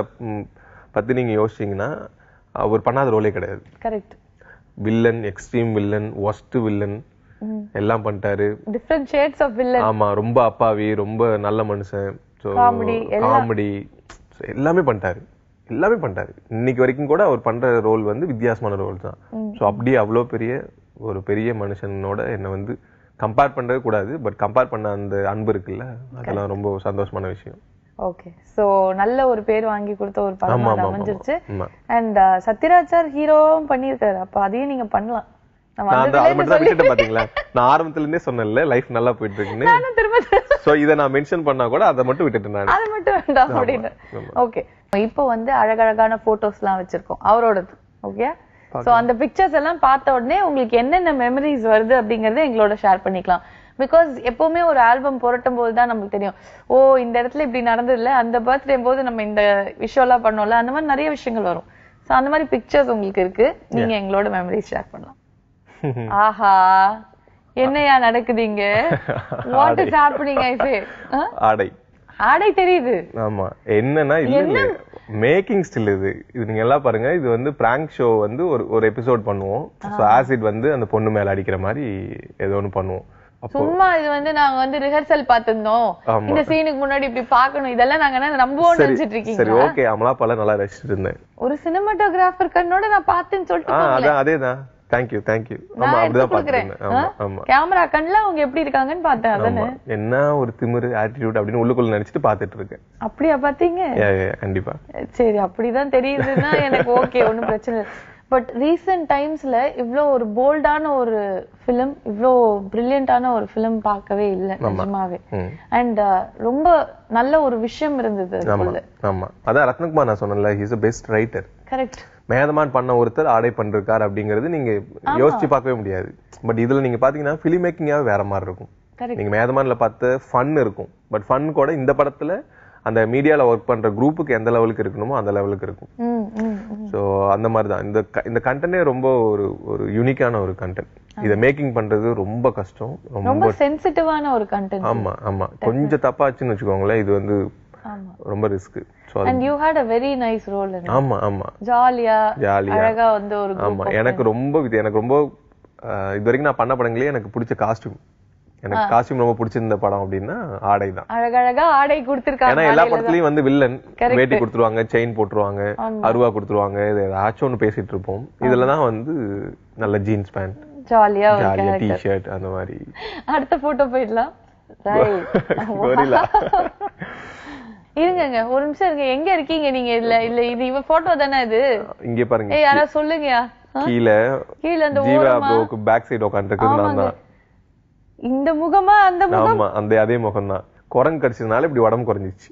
பத்தி நீங்க யோசிச்சீங்கன்னா அவர் பண்ணாத ரோலே கிடையாது correct villain extreme villain worst villain எல்லாம் பண்ணிட்டாரு டிஃப்ரெண்ட் ஷேட்ஸ் ஆஃப் வில்லன் ஆமா ரொம்ப அப்பாவி ரொம்ப நல்ல மனுஷன் ஸோ Comedy, காமெடி எல்லாமே பண்ணிட்டாரு எல்லாமே பண்ணிட்டாரு இன்னைக்கு வரைக்கும் கூட அவர் பண்ற ரோல் வந்து வித்தியாசமான ரோல் தான் ஸோ அப்படியே அவ்வளோ பெரிய ஒரு பெரிய மனுஷனோட என்னை வந்து கம்பேர் பண்ணவே கூடாது பட் கம்பேர் பண்ண அந்த அன்பு இருக்குல்ல அதெல்லாம் ரொம்ப சந்தோஷமான விஷயம் ஓகே சோ நல்ல ஒரு பேர் வாங்கி கொடுத்த ஒரு படம் ஆமா, அது ஆமா, அமைஞ்சிருச்சு ஆமா. அண்ட் சத்யராஜ் சார் ஹீரோவும் பண்ணியிருக்காரு அப்ப அதையும் நீங்க பண்ணலாம் நம்ம நான் அந்த அதை வந்ததுல மட்டும் தான் விட்டுட்டேன் பாத்தீங்களா நான் ஆரம்பத்துல இருந்தே சொன்னேன்ல லைஃப் நல்லா போயிட்டு இருக்குன்னு நானும் திரும்ப திரும்ப சோ இதை நான் மென்ஷன் பண்ணா கூட அதை மட்டும் விட்டுட்டேன் நான் அது மட்டும் வேண்டாம் அப்படின்னு ஓகே இப்போ வந்து அழகழகான போட்டோஸ் எல்லாம் வச்சிருக்கோம் அவரோடது ஓகே சோ அந்த பிக்சர்ஸ் எல்லாம் பார்த்த உடனே உங்களுக்கு என்னென்ன மெமரிஸ் வருது அப்படிங்கறத எங்களோட ஷேர் பண்ணிக்கலாம் பிகாஸ் எப்பவுமே ஒரு ஆல்பம் புரட்டும் போது தான் நமக்கு தெரியும் ஓ இந்த இடத்துல இப்படி நடந்ததுல அந்த பர்த்டே போது நம்ம இந்த விஷயம் எல்லாம் பண்ணோம்ல அந்த மாதிரி நிறைய விஷயங்கள் வரும் சோ அந்த மாதிரி பிக்சர்ஸ் உங்களுக்கு இருக்கு நீங்க எங்களோட மெமரிஸ் ஷேர் பண்ணலாம் ஆஹா என்னையா நடக்குதுங்க what is happening I say Aadai Aadai தெரியுது ஆமா என்னன்னா இல்ல இல்ல மேக்கிங் ஸ்டில் இது இது நீங்க எல்லாம் பாருங்க இது வந்து பிராங்க் ஷோ வந்து ஒரு ஒரு எபிசோட் பண்ணுவோம் சோ ஆசிட் வந்து அந்த பொண்ணு மேல அடிக்கிற மாதிரி ஏதோ ஒண்ணு பண்ணுவோம் அப்போ சும்மா இது வந்து நாங்க வந்து ரிஹர்சல் பார்த்திருந்தோம் ஆமா. இந்த சீனுக்கு முன்னாடி இப்படி பார்க்கணும் இதெல்லாம் நாங்க என்ன நம்புவோம் நினைச்சிட்டு சரி இருக்கீங்க ஓகே அமலா பல நல்லா ரசிச்சிட்டு இருந்தேன் ஒரு சினிமாட்டோகிராஃபர் கண்ணோட நான் பார்த்தேன்னு ஆ சொல்லிட்டு அதான் அதேதான் தேங்க்யூ தேங்க்யூ ஆமா நான் எடுத்து அப்படிதான் கொடுக்குறேன் பாத்துருந்தேன் ஆமா ஆமா கேமரா கண்ணுல அவங்க எப்படி இருக்காங்கன்னு பார்த்தேன் அதானே ஆமா என்ன ஒரு திமிரு ஆட்டிடியூட் அப்படின்னு உள்ளுக்குள்ள நினைச்சிட்டு பாத்துட்டு இருக்கேன் அப்படியா பாத்தீங்க Yeah, yeah, கண்டிப்பா சரி அப்படிதான் தெரியுதுன்னா எனக்கு ஓகே ஒண்ணும் பிரச்சனை இல்லை பட் ரீசெண்ட் டைம்ஸ்ல இவ்ளோ ஒரு போல்டான ஒரு ஃபிலிம் இவ்ளோ பிரில்லியண்டான ஒரு ஃபிலிம் பார்க்கவே இல்லை நிஜமாவே ம். அண்ட் ரொம்ப நல்ல ஒரு விஷயம் இருந்தது ஆமா ஆமா அதான் ரத்னகுமார் நான் சொன்னேன்ல his best writer correct Meyaadha Maan பண்ண ஒருத்தர் ஆடை பண்றாரு அப்படிங்கிறது நீங்க யோசிச்சு பார்க்கவே முடியாது பட் இதுல நீங்க பாத்தீங்கன்னா ஃபிலிம் மேக்கிங்காவே வேற மாதிரி இருக்கும் Correct. நீங்க மேதமான்ல பார்த்த ஃபன் இருக்கும் பட் ஃபன் கூட இந்த படத்துல அந்த மீடியால ஒர்க் பண்ற குரூப்புக்கு எந்த லெவலுக்கு இருக்கணுமோ அந்த லெவலுக்கு இருக்கும் ம் ம் ம். சோ அந்த மாதிரி தான் இந்த க- இந்த கண்டென்ட்டே ரொம்ப ஒரு ஒரு யூனிக்கான ஒரு கண்டென்ட் இதை மேக்கிங் பண்றது ரொம்ப கஷ்டம் ரொம்ப ரொம்ப சென்சிட்டிவான ஒரு கண்டென்ட் ஆமா ஆமா கொஞ்சம் தப்பாச்சுன்னு வச்சுக்கோங்களேன் இது வந்து ஆமா ரொம்ப risk so and you had a very nice role ஆமா ஆமா ஜாலியா ஜாலியா அழகா வந்து ஒரு ஆமா எனக்கு ரொம்ப இது எனக்கு ரொம்ப ஆஹ், இது வரைக்கும் நான் பண்ண படங்களே எனக்கு பிடிச்ச காஸ்டியூம் எனக்கு காஸ்டியூம் ரொம்ப பிடிச்சிருந்த படம் அப்படின்னா ஆடை தான் அழகழகா ஆடை ஏன்னா கொடுத்திருக்காங்க எல்லா ஆடையில தான். படத்துலயும் வந்து வில்லன் Correct. வேட்டி கொடுத்துருவாங்க செயின் போட்டுருவாங்க ஆமா. அருவா கொடுத்துருவாங்க இது ஏதாச்சும் ஒண்ணு பேசிட்டு இருப்போம் இதுல தான் வந்து நல்ல ஜீன்ஸ் பேண்ட் ஜாலியா ஒரு ஜாலியா டி character. ஷர்ட் அந்த மாதிரி அடுத்த போட்டோ போயிடலாம் Right. கொரில்லா இருங்கங்க ஒரு நிமிஷம் இருங்க எங்க இருக்கீங்க நீங்க இதுல இல்ல இது இவ போட்டோ தானே இது இங்க பாருங்க ஏய் யாரா சொல்லுங்கயா ஆ? கீழே கீழ அந்த ஜீவா ஓரமா ப்ரோக்கு பேக் சைடு உட்காந்துருக்குது நான் தான் இந்த முகமா அந்த முகம் ஆமா அந்த அதே முகம் தான் குரங்கு கடிச்சதுனால இப்படி உடம்பு குறைஞ்சிச்சு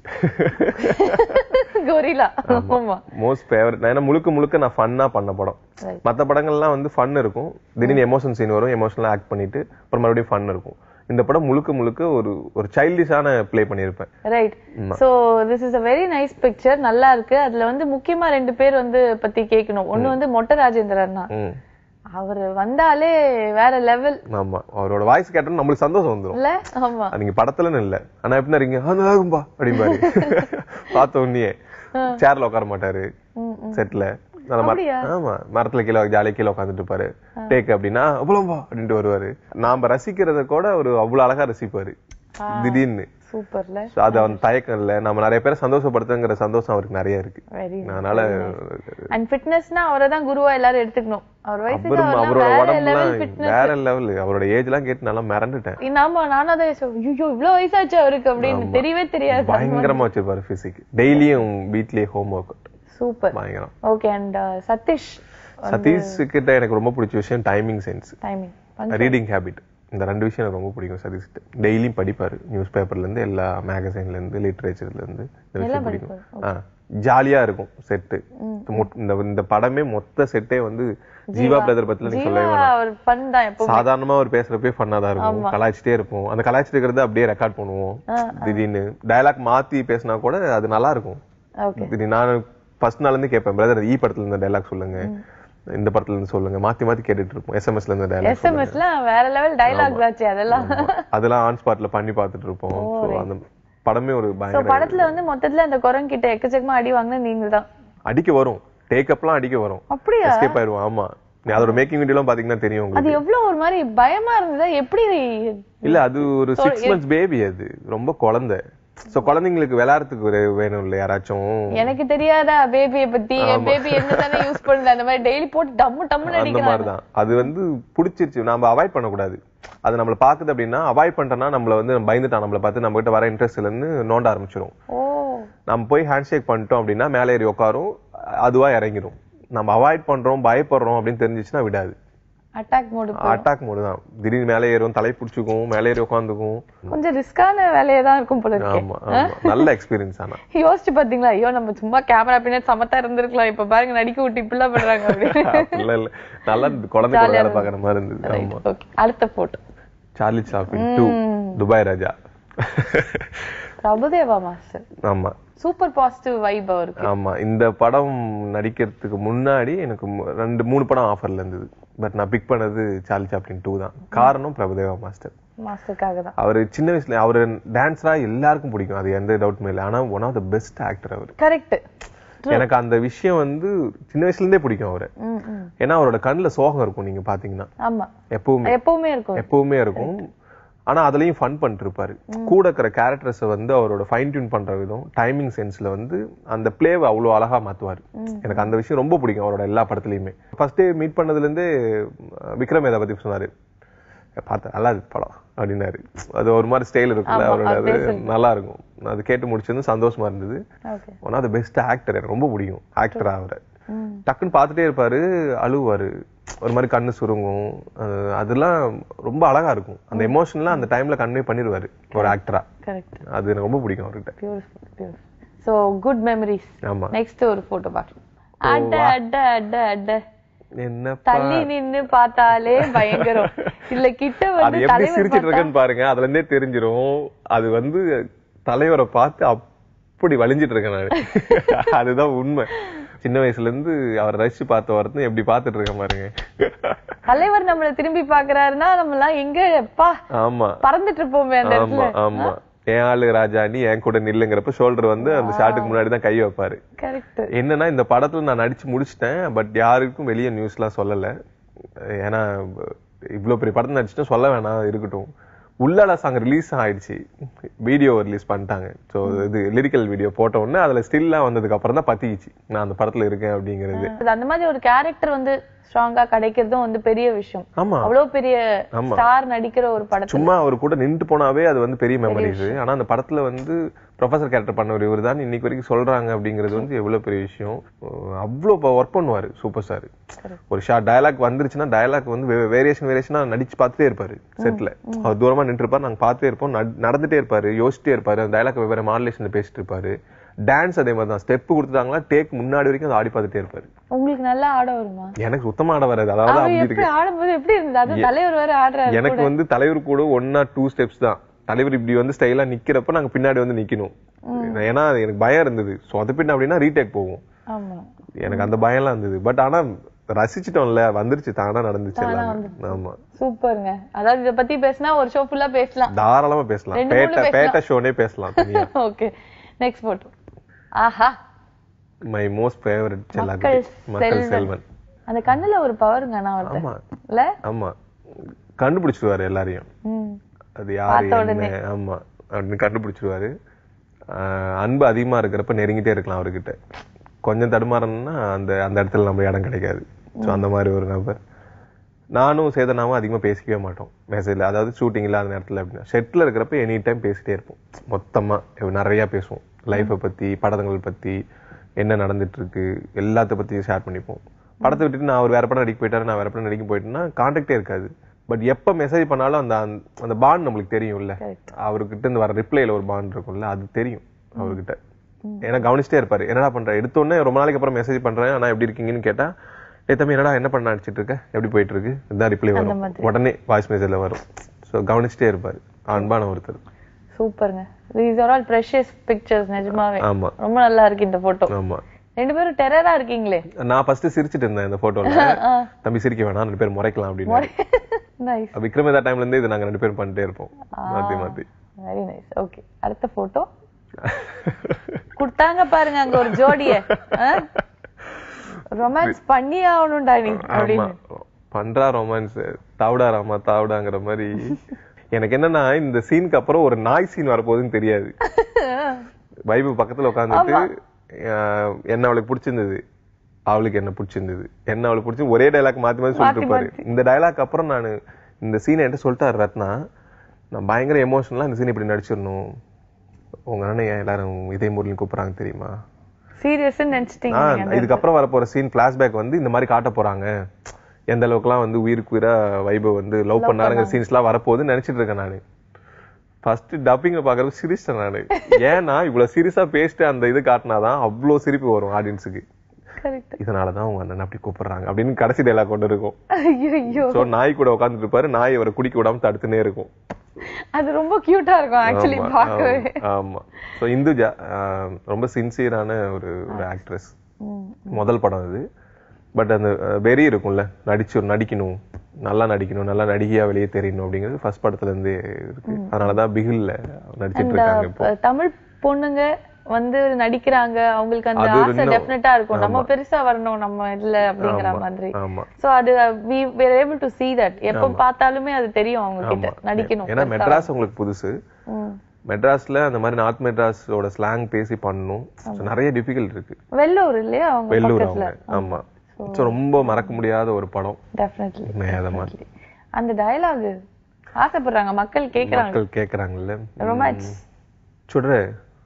கொரிலா ஆமா மோஸ்ட் ஃபேவரட் ஏன்னா முழுக்க முழுக்க நான் ஃபன்னா பண்ண படம் Right. மத்த படங்கள்லாம் வந்து ஃபன் இருக்கும் திடீர்னு எமோஷன் சீன் வரும் எமோஷனலா ஆக்ட் பண்ணிட்டு அப்புறம் மறுபடியும் ஃபன் இருக்கும் இந்த படம் முழுக்க முழுக்க ஒரு ஒரு சைல்டிஷான ப்ளே பண்ணியிருப்பேன் right so this is a very nice picture நல்லா இருக்கு அதுல வந்து முக்கியமா ரெண்டு பேர் வந்து பத்தி கேட்கணும் ஒண்ணு வந்து மொட்டை ராஜேந்திரன் தான் ம் அவர் வந்தாலே வேற லெவல் ஆமா அவரோட வாய்ஸ் கேட்டோம் நம்மளுக்கு சந்தோஷம் வந்துரும் இல்ல ஆமா அது நீங்க படத்துலன்னு இல்ல ஆனா எப்படி இருக்கீங்க ஆ நல்லா இருக்கும்பா அப்படிம்பாரு பார்த்த உடனே சேர்ல உட்கார மாட்டாரு ம், செட்ல நல்ல மர- அப்படியா? ஆமா மரத்துல கீழே ஜாலியா கீழே உட்காந்துட்டு இருப்பாரு டேக் அப்படின்னா அவ்வளோம்பா அப்படின்ட்டு வருவாரு நாம ரசிக்கிறத கூட ஒரு அவ்வளவு அழகா ரசிப்பாரு திடீர்னு சூப்பர்ல So அது அவன் தயக்கம் இல்ல நம்ம நிறைய பேரை சந்தோஷப்படுத்துங்கிற சந்தோஷம் அவருக்கு நிறைய இருக்கு வெரி அதனால அண்ட் ஃபிட்னஸ்னா அவரை தான் குருவா எல்லாரும் எடுத்துக்கணும் அவர் வயசுக்கு அப்புறம் அவரோட அவர்லாம் வேற உடம்புலாம் லெவல் ஃபிட்னஸ் வேற லெவல் அவரோட ஏஜ் எல்லாம் கேட்டு நல்லா மிரண்டுட்டேன் ஆமா நானும் அதை ஐயோ இவ்வளவு வயசாச்சு அவருக்கு அப்படின்னு தெரியவே தெரியாது பயங்கரமா வச்சிருப்பாரு பிசிக் டெய்லியும் வீட்லயே ஹோம் ஒர்க் சூப்பர் பயங்கரம் ஓகே அண்ட் சதீஷ் சதீஷ் கிட்ட எனக்கு ரொம்ப பிடிச்ச விஷயம் timing sense timing reading habit இந்த ரெண்டு விஷயம் எனக்கு ரொம்ப பிடிக்கும் சதீஷ் டெய்லியும் படிப்பாரு நியூஸ் பேப்பர்ல இருந்து எல்லா மேகசைன்ல இருந்து லிட்ரேச்சர்ல இருந்து இந்த விஷயம் பிடிக்கும் ஆ, ஜாலியா இருக்கும் செட்டு இந்த இந்த படமே மொத்த செட்டே வந்து ஜீவா பிரதர் பத்தில நீங்க சொல்லவே ஜீவா அவர் ஃபன் தான் எப்போ சாதாரணமா ஒரு பேசுறப்பே ஃபன்னா தான் இருக்கும் கலாய்ச்சிட்டே இருப்போம் அந்த கலாய்ச்சிட்டு இருக்கிறத அப்படியே ரெக்கார்ட் பண்ணுவோம் திடீர்னு டயலாக் மாத்தி பேசினா கூட அது நல்லா இருக்கும் ஓகே திடீர்னு நான் ஃபர்ஸ்ட் நாள்ல இருந்து கேட்பேன் பிரதர் ஈ படத்துல இருந்த டயலாக் சொல்லுங்க இந்த படத்துல இருந்து சொல்லுங்க மாத்தி மாத்தி கேட்டுட்டு இருப்போம் எஸ்எம்எஸ்ல இருந்த டயலாக் எஸ்எம்எஸ்ல வேற லெவல் டயலாக் ஆச்சு அதெல்லாம் அதெல்லாம் ஆன் ஸ்பாட்ல பண்ணி பார்த்துட்டு இருப்போம் So, அந்த படமே ஒரு சோ பயங்கர படத்துல வந்து மொத்தத்துல அந்த குரங்கு கிட்ட எக்கச்சக்கமா அடி வாங்கின நீங்க தான் அடிக்க வரும் டேக்கப்லாம் அடிக்க வரும் அப்படியா எஸ்கேப் ஆயிடுவோம் ஆமா நீ அதோட மேக்கிங் வீடியோலாம் பாத்தீங்கன்னா தெரியும் உங்களுக்கு அது எவ்வளவு ஒரு மாதிரி பயமா இருந்ததா எப்படி இல்ல அது ஒரு சிக்ஸ் மந்த்ஸ் பேபி அது ரொம்ப குழந்தை சோ குழந்தைங்களுக்கு விளையாடுறதுக்கு ஒரு வேணும் இல்ல யாராச்சும் எனக்கு தெரியாதா பேபியை பத்தி என் பேபி என்ன தானே யூஸ் பண்ணுது அந்த மாதிரி டெய்லி போட்டு டம்மு டம்முன்னு அந்த அடிக்கிறாங்க மாதிரிதான் அது வந்து பிடிச்சிருச்சு நம்ம அவாய்ட் பண்ணக்கூடாது அது நம்மள பாக்குது அப்படின்னா அவாய்ட் பண்ணிட்டோம்னா நம்மள வந்து பயந்துட்டான் நம்மள பார்த்து நம்ம கிட்ட வர இன்ட்ரெஸ்ட் இல்லைன்னு நோண்ட ஆரம்பிச்சிடும் ஓ நம்ம போய் ஹேண்ட் ஷேக் பண்ணிட்டோம் அப்படின்னா மேலே ஏறி உட்காரும் அதுவா இறங்கிடும் நம்ம அவாய்ட் பண்றோம் பயப்படுறோம் அப்படின்னு தெரிஞ்சிச்சுன்னா விடாது அட்டாக் மோடு அட்டாக் மோடு தான் திடீர்னு மேலே ஏறும் தலை பிடிச்சிக்கும் மேலே ஏறி உட்காந்துக்கும் கொஞ்சம் ரிஸ்கான வேலையா தான் இருக்கும் போல இருக்கு ஆமா ஆமா நல்ல எக்ஸ்பீரியன்ஸ் ஆனா யோசிச்சு பாத்தீங்களா ஐயோ நம்ம சும்மா கேமரா பின்னாடி சமத்தா இருந்திருக்கலாம் இப்ப பாருங்க நடிக்க விட்டு இப்படிலாம் பண்றாங்க அப்படின்னு அப்படிலாம் இல்ல நல்லா இருந்தது. குழந்தை கூட வேலை பாக்குற மாதிரி இருந்தது ஆமா ஓகே அடுத்த photo Charlie Chaplin two Dubai Raja Prabhudeva master ஆமா சூப்பர் பாசிட்டிவ் வைப் அவருக்கு ஆமா இந்த படம் நடிக்கிறதுக்கு முன்னாடி எனக்கு மு- ரெண்டு மூணு படம் ஆஃபர்ல இருந்தது பட் நான் பிக் பண்ணது சார்லி சாப்ளின் டூ தான் காரணம் பிரபுதேவா மாஸ்டர் மாஸ்டருக்காக தான் அவர் சின்ன வயசுல அவர் டான்ஸரா எல்லாருக்கும் பிடிக்கும் அது எந்த டவுட்டுமே இல்லை ஆனா one of the best actor அவர் கரெக்ட் எனக்கு அந்த விஷயம் வந்து சின்ன வயசுல இருந்தே பிடிக்கும் அவரை ம் ம் ஏன்னா அவரோட கண்ணுல சோகம் இருக்கும் நீங்க பாத்தீங்கன்னா ஆமா எப்பவுமே எப்பவுமே இருக்கும் எப்பவுமே இருக்கும் ஆனா அதுலயும் ஃபன் பண்ணிட்டு இருப்பாரு கூட இருக்கிற கேரக்டர்ஸை வந்து அவரோட ஃபைன் டியூன் பண்ற விதம் டைமிங் சென்ஸ்ல வந்து அந்த பிளேவை அவ்வளவு அழகா மாத்துவாரு எனக்கு அந்த விஷயம் ரொம்ப பிடிக்கும் அவரோட எல்லா படத்துலயுமே ஃபர்ஸ்ட் டே மீட் பண்ணதுல இருந்தே அஹ், விக்ரம் வேதா பத்தி சொன்னாரு பார்த்தேன் நல்லா இருக்கு படம் அப்படின்னாரு அது ஒரு மாதிரி ஸ்டைல் இருக்குல்ல அவரோட அது நல்லா இருக்கும் அது கேட்டு முடிச்சது சந்தோஷமா இருந்தது okay one of the best actor எனக்கு ரொம்ப பிடிக்கும் ஆக்டரா அவரை டக்குன்னு பார்த்துட்டே இருப்பாரு அழுவாரு ஒரு மாதிரி கண்ணு சுருங்கும் அஹ் அதெல்லாம் ரொம்ப அழகா இருக்கும் அந்த எமோஷன்லாம் அந்த டைம்ல கன்வே பண்ணிடுவாரு ஒரு ஆக்டரா கரெக்ட் அது எனக்கு ரொம்ப பிடிக்கும் அவர்கிட்ட beautiful beautiful so good memories ஆமா நெக்ஸ்ட் ஒரு போட்டோ பார்க்கலாம் அட அட அட அட என்ன தள்ளி நின்னு பார்த்தாலே பயங்கரம் இல்ல கிட்ட அது வந்து எப்படி தலைவர் சிரிச்சிட்டு இருக்கேன்னு பாருங்க அதுல இருந்தே தெரிஞ்சிரும் அது வந்து தலைவரை பார்த்து அப்படி வலிஞ்சிட்டு இருக்கேன் நான் அதுதான் உண்மை சின்ன வயசுல இருந்து அவரை ரசிச்சு பார்த்த வரது எப்படி பார்த்துட்டு இருக்கேன் பாருங்க தலைவர் நம்மள திரும்பி பாக்குறாருன்னா நம்ம எல்லாம் எங்க எப்பா ஆமா பறந்துட்டு இருப்போமே அந்த ஆமா இடத்துல ஆமா என் ஆளு ராஜா நீ என் கூட நில்லுங்கிறப்ப ஷோல்டர் வந்து அந்த ஷாட்டுக்கு முன்னாடி தான் கை வைப்பாரு கரெக்ட் என்னன்னா இந்த படத்துல நான் நடிச்சு முடிச்சிட்டேன் பட் யாருக்கும் வெளியே நியூஸ்லாம் சொல்லல ஏன்னா இவ்வளவு பெரிய படத்துல நடிச்சுட்டு சொல்ல வேணாம் இருக்கட்டும் உள்ளால சாங் ரிலீஸ் ஆயிடுச்சு வீடியோ ரிலீஸ் பண்ணிட்டாங்க ஸோ இது லிரிக்கல் வீடியோ போட்ட உடனே அதுல ஸ்டில்லாம் வந்ததுக்கு அப்புறம் தான் பத்திக்கிச்சு நான் அந்த படத்துல இருக்கேன் அப்படிங்கிறது அது அந்த மாதிரி ஒரு கேரக்டர் வந்து ஸ்ட்ராங்கா கிடைக்கிறதும் வந்து பெரிய விஷயம் ஆமா அவ்வளவு பெரிய ஆமா. ஸ்டார் நடிக்கிற ஒரு படத்துல சும்மா அவர் கூட நின்று போனாவே அது வந்து பெரிய மெமரிஸ் ஆனா அந்த படத்துல வந்து ப்ரொஃபசர் கேரக்டர் பண்ணவர் இவர் தான் இன்னைக்கு வரைக்கும் சொல்றாங்க அப்படிங்கிறது வந்து எவ்வளவு பெரிய விஷயம் அஹ் அவ்வளவு ஒர்க் பண்ணுவாரு சூப்பர் ஸ்டார் ஒரு ஷார்ட் டயலாக் வந்துருச்சுன்னா டயலாக் வந்து வேரியேஷன் வேரியேஷனா நடிச்சு பார்த்துட்டே இருப்பாரு செட்ல அவர் தூரமா நின்று இருப்பாரு நாங்க பார்த்துட்டே இருப்போம் நட- நடந்துட்டே இருப்பாரு யோசிச்சிட்டே இருப்பாரு அந்த டயலாக் வெவ்வேறு மாடுலேஷன்ல பேசிட்டு இருப்பாரு டான்ஸ் அதே மாதிரி தான் ஸ்டெப் கொடுத்துட்டாங்களா டேக் முன்னாடி வரைக்கும் அதை ஆடி பார்த்துட்டே இருப்பாரு உங்களுக்கு நல்லா ஆட வருமா எனக்கு சுத்தமா ஆட வராது அதாவது அவர் அப்படி இருக்கு எப்படி ஆடும்போது எப்படி இருந்தது அது தலைவர் வேற ஆடுறாரு எனக்கு வந்து தலைவர் கூட ஒன்னா டூ ஸ்டெப்ஸ் தான் தலைவர் இப்படி வந்து ஸ்டைலா நிக்கிறப்ப நாங்க பின்னாடி வந்து நிக்கணும் ஏன்னா அது எனக்கு பயம் இருந்தது சொதப்பிட்டு அப்படின்னா ரீடேக் போகும் ஆமா எனக்கு அந்த பயம்லாம் இருந்தது பட் ஆனா ரசிச்சிட்டோம்ல வந்துருச்சு தானா நடந்துச்சு எல்லாமே ஆமா சூப்பருங்க அதாவது இத பத்தி பேசினா ஒரு ஷோ ஃபுல்லா பேசலாம் தாராளமா பேசலாம் ரெண்டு மூணு பேட்ட பேட்ட ஷோனே பேசலாம் தனியா ஓகே நெக்ஸ்ட் போட்டோ ஆஹா மை மோஸ்ட் ஃபேவரட் மக்கள் செல்லாக்குட்டி மக்கள் செல்வன். செல்வன் அந்த கண்ணுல ஒரு பவருங்க நான் வருது ஆமா இல்ல ஆமா கண்டுபிடிச்சிருவாரு எல்லாரையும் ம் அது யாரு என்ன ஆமா அப்படின்னு கண்டுபிடிச்சிருவாரு ஆஹ் அன்பு அதிகமா இருக்கிறப்ப நெருங்கிட்டே இருக்கலாம் அவர்கிட்ட கொஞ்சம் தடுமாறணும்னா அந்த அந்த இடத்துல நம்ம இடம் கிடைக்காது ஸோ அந்த மாதிரி ஒரு நபர் நானும் சேதனாவும் அதிகமா பேசிக்கவே மாட்டோம் மெசேஜ்ல அதாவது ஷூட்டிங் இல்லாத நேரத்துல அப்படின்னா செட்ல இருக்கிறப்ப எனி டைம் பேசிட்டே இருப்போம் மொத்தமா நிறைய பேசுவோம் லைஃப்பை பத்தி படங்கள் பத்தி என்ன நடந்துட்டு இருக்கு எல்லாத்த பத்தி ஷேர் பண்ணிப்போம் படத்தை விட்டுட்டு நான் அவர் வேற படம் நடிக்க போயிட்டாரு நான் வேற படம் நடிக்க போயிட்டேன்னா கான்டாக்டே இருக்காது பட் எப்ப மெசேஜ் பண்ணாலும் அந்த அந்த பாண்ட் நம்மளுக்கு தெரியும்ல அவர்கிட்ட இருந்து வர ரிப்ளைல ஒரு பாண்ட் இருக்கும்ல அது தெரியும் அவர்கிட்ட ஏன்னா கவனிச்சிட்டே இருப்பாரு என்னடா பண்ற எடுத்த உடனே ரொம்ப நாளைக்கு அப்புறம் மெசேஜ் பண்றேன் ஆனா எப்படி இருக்கீங்கன்னு கேட்டா ஏ தம்பி என்னடா என்ன பண்ண அடிச்சிட்டு இருக்க எப்படி போயிட்டு இருக்கு இதான் ரிப்ளை வரும் உடனே வாய்ஸ் மெசேஜ்ல வரும் சோ கவனிச்சிட்டே இருப்பாரு அன்பான ஒருத்தர் சூப்பருங்க these are all precious pictures நிஜமாவே ஆமா ரொம்ப நல்லா இருக்கு இந்த போட்டோ ஆமா ரெண்டு பேரும் டெரரா இருக்கீங்களே நான் ஃபர்ஸ்ட் சிரிச்சிட்டு இருந்தேன் இந்த போட்டோல தம்பி சிரிக்க வேணாம் ரெண்டு பேரும் முறைக்கலாம் அப்படின்னு நைஸ் விக்ரமேதா டைம்ல இருந்தே இது நாங்க ரெண்டு பேரும் பண்ணிட்டே இருப்போம் மாத்தி மாத்தி வெரி நைஸ் ஓகே அடுத்த போட்டோ குடுத்தாங்க பாருங்க அங்க ஒரு ஜோடிய ரொமான்ஸ் பண்ணி ஆகணும்டா நீ அப்படின்னு ஆமா பண்றா ரொமான்ஸ் தாவுடா ராமா தாவுடாங்கிற மாதிரி எனக்கு என்னன்னா இந்த சீனுக்கு அப்புறம் ஒரு நாய் சீன் வரப்போகுதுன்னு தெரியாது வைபு பக்கத்துல உட்காந்துட்டு என்ன அவளுக்கு பிடிச்சிருந்தது அவளுக்கு என்ன பிடிச்சிருந்தது என்ன அவளுக்கு பிடிச்சி ஒரே டைலாக் மாத்தி மாத்தி சொல்லிட்டு இருப்பாரு இந்த டைலாக் அப்புறம் நான் இந்த சீனை என்கிட்ட சொல்லிட்டாரு ரத்னா நான் பயங்கர எமோஷனலா இந்த சீன் இப்படி நடிச்சிடணும் உங்க அண்ணன் ஏன் எல்லாரும் இதே முறையில் கூப்பிடுறாங்க தெரியுமா சீரியஸ் நினைச்சிட்டீங்க ஆ, இதுக்கப்புறம் வரப்போற சீன் பிளாஷ்பேக் வந்து இந்த மாதிரி காட்ட போறாங்க எந்த அளவுக்குலாம் வந்து உயிருக்கு உயிரா வைபவ் வந்து லவ் பண்ணாருங்க சீன்ஸ் எல்லாம் வரப்போகுதுன்னு நினைச்சிட்டு இருக்கேன் நானு ஃபர்ஸ்ட் டப்பிங்க பாக்குறப்ப சிரிச்சிட்டேன் நானு ஏன்னா இவ்வளவு சீரியஸா பேசிட்டு அந்த இது காட்டினாதான் அவ்வளவு சிரிப்பு வரும் ஆடியன்ஸுக்கு கரெக்ட் இதனாலதான் உங்க அண்ணன் அப்படி கூப்பிடுறாங்க அப்படின்னு கடைசி டைலாக் கொண்டு இருக்கும் ஐயோ ஐயோ சோ நாய் கூட உட்காந்துட்டு இருப்பாரு நாய் அவரை குடிக்க விடாம தடுத்துனே இருக்கும் அது ரொம்ப கியூட்டா இருக்கும் ஆக்சுவலி ஆமா, பார்க்கவே ஆமா, ஆமா சோ இந்துஜா ஆ, ரொம்ப சின்சியரான ஒரு ஒரு ஆக்ட்ரஸ் ம். முதல் படம் இது பட் அந்த அஹ், வெறி இருக்கும்ல நடிச்சு நடிக்கணும் நல்லா நடிக்கணும் நல்லா நடிகையா வெளியே தெரியணும் அப்படிங்கிறது ஃபர்ஸ்ட் படத்துல இருந்தே இருக்கு அதனாலதான் பிகில்ல நடிச்சிட்டு இருக்காங்க இப்போ அஹ், தமிழ் பொண்ணுங்க வந்து நடிக்கிறாங்க அவங்களுக்கு அந்த அது ஆசை இன்னும் டெஃபினட்டா இருக்கும் நம்ம பெருசா வரணும் நம்ம இதுல அப்படிங்கிற மாதிரி ஆமா சோ அது we were able to see that எப்ப பார்த்தாலுமே அது தெரியும் அவங்க கிட்ட நடிக்கணும் ஏன்னா மெட்ராஸ் உங்களுக்கு புதுசு ம். மெட்ராஸ்ல அந்த மாதிரி நார்த் மெட்ராஸோட ஸ்லாங் பேசி பண்ணணும் So, நிறைய டிஃபிகல்ட் இருக்கு வெள்ளூர் இல்லையா அவங்க வெள்ளூர் பக்கத்துல அவங்க ஆமா So, ரொம்ப மறக்க முடியாத ஒரு படம் டெஃபினெட்லி மேதமா அந்த டயலாக் ஆசைப்படுறாங்க மக்கள் கேக்குறாங்க மக்கள் கேக்குறாங்கல்ல ரொமான்ஸ் சுடுற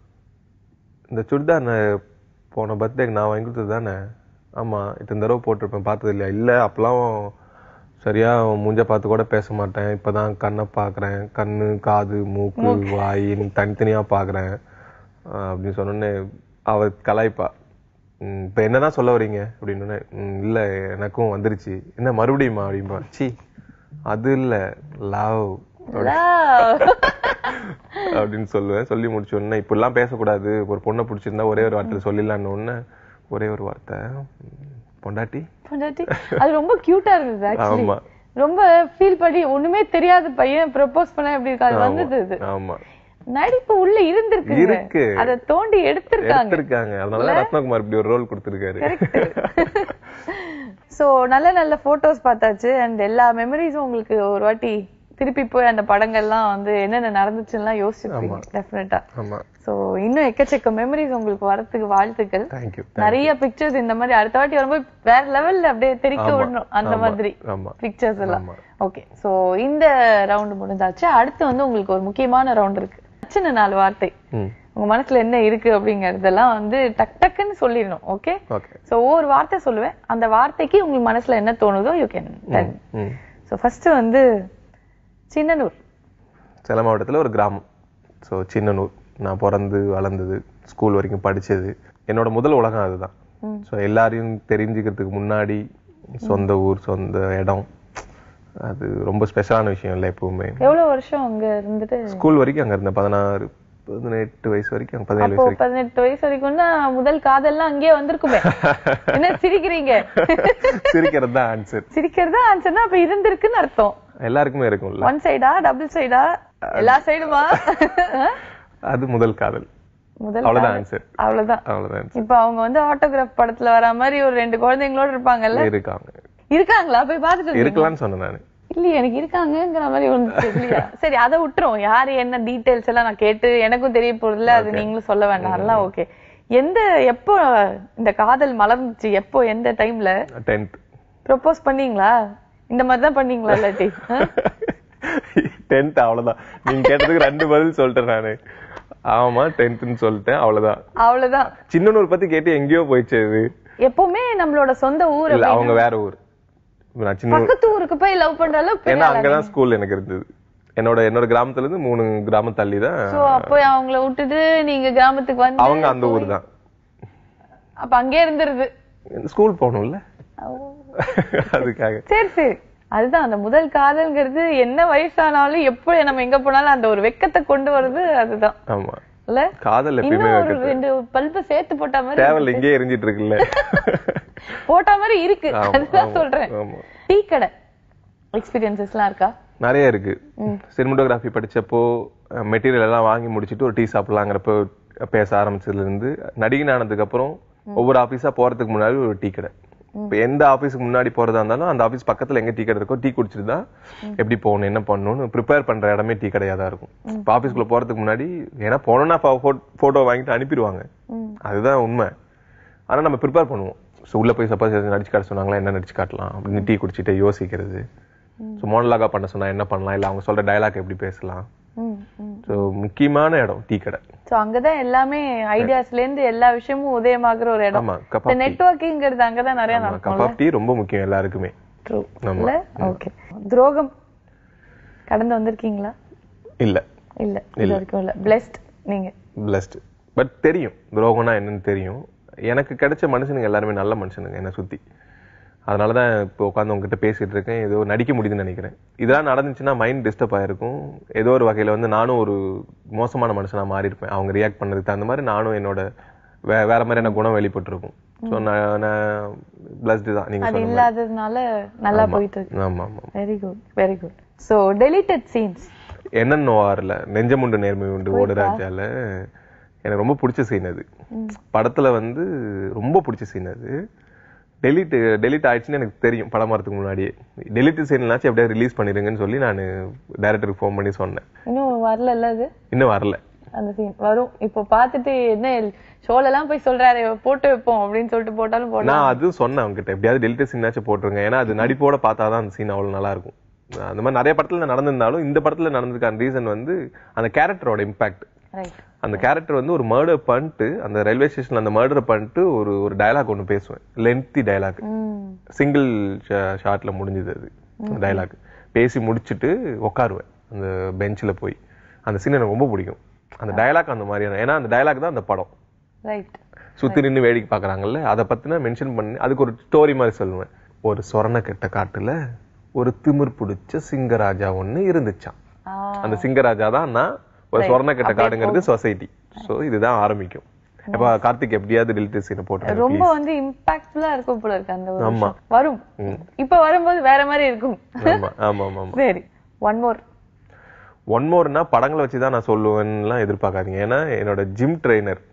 இந்த சுடிதார் நான் போன பர்த்டேக்கு நான் வாங்கி கொடுத்தது தானே ஆமா இத்தனை தடவை போட்டிருப்பேன் பார்த்தது இல்லையா இல்ல அப்பெல்லாம் சரியா உன் மூஞ்ச பார்த்து கூட பேச மாட்டேன் இப்பதான் கண்ணை பாக்குறேன் கண்ணு காது மூக்கு வாயின்னு தனித்தனியா பாக்குறேன் ஆஹ் அப்படின்னு சொன்னோடனே அவ கலாய்ப்பா "ம், இப்ப என்னதான் சொல்ல வரீங்க அப்படின்னு இல்ல எனக்கும் வந்துருச்சு என்ன மறுபடியுமா அப்படின்பா சி அது இல்ல லவ் அப்படின்னு சொல்லுவேன் சொல்லி முடிச்ச உடனே இப்படிலாம் பேசக்கூடாது ஒரு பொண்ணை பிடிச்சிருந்தா ஒரே ஒரு வார்த்தை சொல்லிடலான்னு உடனே ஒரே ஒரு வார்த்தை "ம், பொண்டாட்டி பொண்டாட்டி அது ரொம்ப கியூட்டா இருந்தது ஆக்சுவலி ஆமா ரொம்ப ஃபீல் பண்ணி ஒண்ணுமே தெரியாத பையன் ப்ரப்போஸ் பண்ண எப்படி இருக்கு அது வந்தது இது ஆமா நடிப்பு உள்ள இருந்திருக்கு இருக்கு. அத தோண்டி எடுத்திருக்காங்க எடுத்திருக்காங்க அதனாலதான் ரத்னகுமார் இப்படி ஒரு ரோல் கொடுத்திருக்காரு சோ நல்ல நல்ல போட்டோஸ் பார்த்தாச்சு அண்ட் எல்லா மெமரிஸும் உங்களுக்கு ஒரு வாட்டி திருப்பி போய் அந்த படங்கள்லாம் வந்து என்னென்ன நடந்துச்சுலாம் யோசிச்சிருப்பீங்க டெஃபினட்டா ஆமா சோ இன்னும் எக்கச்சக்க மெமரிஸ் உங்களுக்கு வரதுக்கு வாழ்த்துக்கள் தேங்க்யூ நிறைய பிக்சர்ஸ் இந்த மாதிரி அடுத்த வாட்டி வரும்போது வேற லெவல்ல அப்படியே தெரிக்க விடணும் அந்த மாதிரி ஆமா பிக்சர்ஸ் எல்லாம் ஆமா. ஓகே சோ இந்த ரவுண்ட் முடிஞ்சாச்சு அடுத்து வந்து உங்களுக்கு ஒரு முக்கியமான ரவுண்ட் இருக்கு சின்ன நாலு வார்த்தை ம் உங்க மனசுல என்ன இருக்கு அப்படிங்கறதெல்லாம் வந்து டக் டக்குன்னு சொல்லிடணும் ஓகே ஓகே சோ ஒவ்வொரு வார்த்தை சொல்லுவேன் அந்த வார்த்தைக்கு உங்களுக்கு மனசுல என்ன தோணுதோ you can tell hmm so first வந்து சின்னனூர் சேலம் மாவட்டத்தில் ஒரு கிராமம் ஸோ சின்னனூர் நான் பிறந்து வளர்ந்தது ஸ்கூல் வரைக்கும் படிச்சது என்னோட முதல் உலகம் அதுதான் ஸோ எல்லாரையும் தெரிஞ்சுக்கிறதுக்கு முன்னாடி சொந்த ஊர் சொந்த இடம் அது ரொம்ப ஸ்பெஷலான விஷயம் இல்லை எப்பவுமே எவ்வளவு வருஷம் அங்க இருந்துட்டு ஸ்கூல் வரைக்கும் அங்க இருந்தேன் பதினாறு பதினெட்டு வயசு வரைக்கும் அங்க பதினேழு அப்போ வயசு வரைக்கும் பதினெட்டு வயசு வரைக்கும்னா முதல் காதல்லாம் அங்கேயே வந்திருக்குமே என்ன சிரிக்கிறீங்க சிரிக்கிறது தான் ஆன்சர் சிரிக்கிறதா ஆன்சர்னா அப்ப இருந்திருக்குன்னு அர்த்தம் எல்லாருக்குமே இருக்கும்ல ஒன் சைடா டபுள் சைடா எல்லா சைடுமா அது முதல் காதல் முதல் அவ்வளவுதான் ஆன்சர் அவ்வளவுதான் அவ்வளவுதான் answer. இப்ப அவங்க வந்து ஆட்டோகிராஃப் படத்துல வர மாதிரி ஒரு ரெண்டு குழந்தைங்களோட இருப்பாங்கல்ல இருக்காங்க இருக்காங்களா போய் பாத்துட்டு வந்தீங்களா? இருக்கலாம்னு சொன்னேன் நானு இல்லையே எனக்கு இருக்காங்கங்கிற மாதிரி வந்துச்சு இல்லையா சரி அதை விட்டுரும் யாரு என்ன டீடைல்ஸ் எல்லாம் நான் கேட்டு எனக்கும் தெரிய போறதுல அது நீங்களும் சொல்ல வேண்டாம் எல்லாம் ஓகே எந்த எப்போ இந்த காதல் மலர்ந்துச்சு எப்போ எந்த டைம்ல டென்த் ப்ரொபோஸ் பண்ணீங்களா இந்த மாதிரி தான் பண்ணீங்களா இல்லாட்டி ஆ? டென்த் அவ்வளவுதான் நீங்க கேட்டதுக்கு ரெண்டு பதில் சொல்லிட்டேன் நானு ஆமா டென்த்னு சொல்லிட்டேன் அவ்வளவுதான் அவ்வளவுதான் சின்னனூர் பத்தி கேட்டு எங்கேயோ போயிடுச்சு அது எப்பவுமே நம்மளோட சொந்த ஊர் இல்ல அவங்க வேற ஊர் நான் சின்ன பக்கத்து ஊருக்கு போய் லவ் பண்ற அளவுக்கு ஏன்னா அங்கதான் ஸ்கூல் எனக்கு இருந்தது என்னோட என்னோட கிராமத்துல இருந்து மூணு கிராமம் தள்ளி தான் சோ அப்போ அவங்கள விட்டுட்டு நீங்க கிராமத்துக்கு வந்து அவங்க அந்த ஊர் தான் அப்ப அங்கே இருந்துருது ஸ்கூல் போகணும்ல அதுக்காக சரி சரி அதுதான் அந்த முதல் காதல்ங்கிறது என்ன வயசானாலும் எப்போ நம்ம எங்க போனாலும் அந்த ஒரு வெக்கத்தை கொண்டு வருது அதுதான் ஆமா இல்ல காதல் எப்பயுமே இன்னும் ஒரு ரெண்டு பல்ப சேர்த்து போட்ட மாதிரி தேவையில்ல இங்கே எரிஞ்சிட்டு இருக்குல்ல போட்ட மாதிரி இருக்கு ஆமா, அதுதான் ஆமா, சொல்றேன் ஆமா. டீ கடை எக்ஸ்பீரியன்சஸ் எல்லாம் இருக்கா நிறைய இருக்கு சினிமோட்டோகிராஃபி படிச்சப்போ மெட்டீரியல் எல்லாம் வாங்கி முடிச்சிட்டு ஒரு டீ சாப்பிடலாங்கிறப்ப பேச ஆரம்பிச்சதுல இருந்து நடிகன் ஆனதுக்கு அப்புறம் ஒவ்வொரு ஆபீஸா போறதுக்கு முன்னாடி ஒரு டீ கடை இப்ப எந்த ஆபீஸ்க்கு முன்னாடி போறதா இருந்தாலும் அந்த ஆபீஸ் பக்கத்துல எங்க டீ கடை இருக்கோ டீ குடிச்சிட்டு தான் எப்படி போகணும் என்ன பண்ணணும்னு ப்ரிப்பேர் பண்ற இடமே டீ கடையா தான் இருக்கும் இப்ப ஆபீஸ்க்குள்ள போறதுக்கு முன்னாடி ஏன்னா போனோம்னா போட்டோ வாங்கிட்டு அனுப்பிடுவாங்க அதுதான் உண்மை ஆனா நம்ம ப்ரிப்பேர் பண்ணுவோம் ஸோ உள்ள போய் சப்போஸ் நடிச்சு காட்ட சொன்னாங்களா என்ன நடிச்சு காட்டலாம் அப்படின்னு டீ குடிச்சிட்டு யோசிக்கிறது ஸோ மோனலாகா பண்ண சொன்னா என்ன பண்ணலாம் இல்ல அவங்க சொல்ற டயலாக் எப்படி பேசலாம் ஸோ முக்கியமான இடம் டீ கடை சோ அங்கதான் எல்லாமே ஐடியாஸ்ல இருந்து எல்லா விஷயமும் உதயமாகுற ஒரு இடம் ஆமா கப் இந்த நெட்வொர்க்கிங்கிறது அங்கதான் நிறைய கப் நடக்கும் ஆஃப் டீ ரொம்ப முக்கியம் எல்லாருக்குமே ட்ரூ ஆமா. இல்ல ஓகே துரோகம் கடந்து வந்திருக்கீங்களா இல்ல இல்ல இது வரைக்கும் இல்ல பிளெஸ்ட் நீங்க பிளஸ்ட் பட் தெரியும் துரோகம்னா என்னன்னு தெரியும் எனக்கு கிடைச்ச மனுஷனுங்க எல்லாருமே நல்ல மனுஷனுங்க என்னை சுத்தி அதனால தான் இப்போ உட்காந்து உங்ககிட்ட பேசிட்டு இருக்கேன் ஏதோ நடிக்க முடியுதுன்னு நினைக்கிறேன் இதெல்லாம் நடந்துச்சுன்னா மைண்ட் டிஸ்டர்ப் ஆயிருக்கும் ஏதோ ஒரு வகையில வந்து நானும் ஒரு மோசமான மனுஷனா மாறி இருப்பேன் அவங்க ரியாக்ட் பண்ணதுக்கு தகுந்த மாதிரி நானும் என்னோட வே வேற மாதிரியான குணம் வெளிப்பட்டிருக்கும் ஸோ நான் நான் பிளஸ்டு தான் நீங்க அது சொன்ன மாதிரி இல்லாததுனால நல்லா போயிட்டு இருக்கு ஆமா ஆமா very good very good so deleted scenes என்னென்ன வாரில் நெஞ்சமுண்டு நேர்மை உண்டு ஓடுராஜால எனக்கு ரொம்ப பிடிச்ச சீன் அது படத்துல வந்து ரொம்ப பிடிச்ச சீன் அது டெலிட் டெலிட் ஆயிடுச்சுன்னு எனக்கு தெரியும் படம் வரதுக்கு முன்னாடியே டெலிட் சீன்லாச்சும் எப்படியா ரிலீஸ் பண்ணிருங்கன்னு சொல்லி நான் டைரக்டருக்கு ஃபோன் பண்ணி சொன்னேன் இன்னும் வரல அது இன்னும் வரல அந்த சீன் வரும் இப்போ பார்த்துட்டு என்ன ஷோல எல்லாம் போய் சொல்றாரு போட்டு வைப்போம் அப்படின்னு சொல்லிட்டு போட்டாலும் போடலாம் நான் அதுவும் சொன்னேன் அவங்ககிட்ட எப்படியாவது டெலிட் சீனாச்சும் போட்டுருங்க ஏன்னா அது நடிப்போட பார்த்தாதான் அந்த சீன் அவ்வளவு நல்லா இருக்கும் அந்த மாதிரி நிறைய படத்துல நடந்திருந்தாலும் இந்த படத்துல நடந்திருக்கான ரீசன் வந்து அந்த கேரக்டரோட இம்பாக்ட் ரைட் அந்த கேரக்டர் வந்து ஒரு மர்டர் பண்ணிட்டு அந்த ரயில்வே ஸ்டேஷன்ல அந்த மர்டர் பண்ணிட்டு ஒரு ஒரு டயலாக் ஒன்று பேசுவேன் லென்த்தி டயலாக் ம் சிங்கிள் ஷாட்ல முடிஞ்சது அது டயலாக் பேசி முடிச்சுட்டு உட்காருவேன் அந்த பெஞ்சில் போய் அந்த சீன் எனக்கு ரொம்ப பிடிக்கும் அந்த டயலாக் அந்த மாதிரியான ஏன்னா அந்த டயலாக் தான் அந்த படம் ரைட் சுத்தி நின்னு வேடிக்கை பார்க்கறாங்கல்ல அதை பத்தின மென்ஷன் பண்ணி அதுக்கு ஒரு ஸ்டோரி மாதிரி சொல்லுவேன் ஒரு சொரண கெட்ட காட்டுல ஒரு திமிர் பிடிச்ச சிங்கராஜா ஒண்ணு இருந்துச்சான் அந்த சிங்கராஜா தான் நான் ஒரு சொரண கெட்ட காடுங்கிறது சொசைட்டி சோ இதுதான் ஆரம்பிக்கும் இப்ப கார்த்திக் எப்படியாவது டெலிட்டரி சீனை போட்டு ரொம்ப வந்து இம்பாக்ட்ஃபுல்லா இருக்கும் போல இருக்கு அந்த ஒரு ஆமா. விஷயம். வரும் இப்ப வரும்போது வேற மாதிரி இருக்கும் ஆமா ஆமா ஆமா ஆமா சரி ஒன் மோர் ஒன் மோர்னா படங்களை வச்சு தான் நான் சொல்லுவேன்லாம் எதிர்பார்க்காதீங்க ஏன்னா என்னோட gym trainer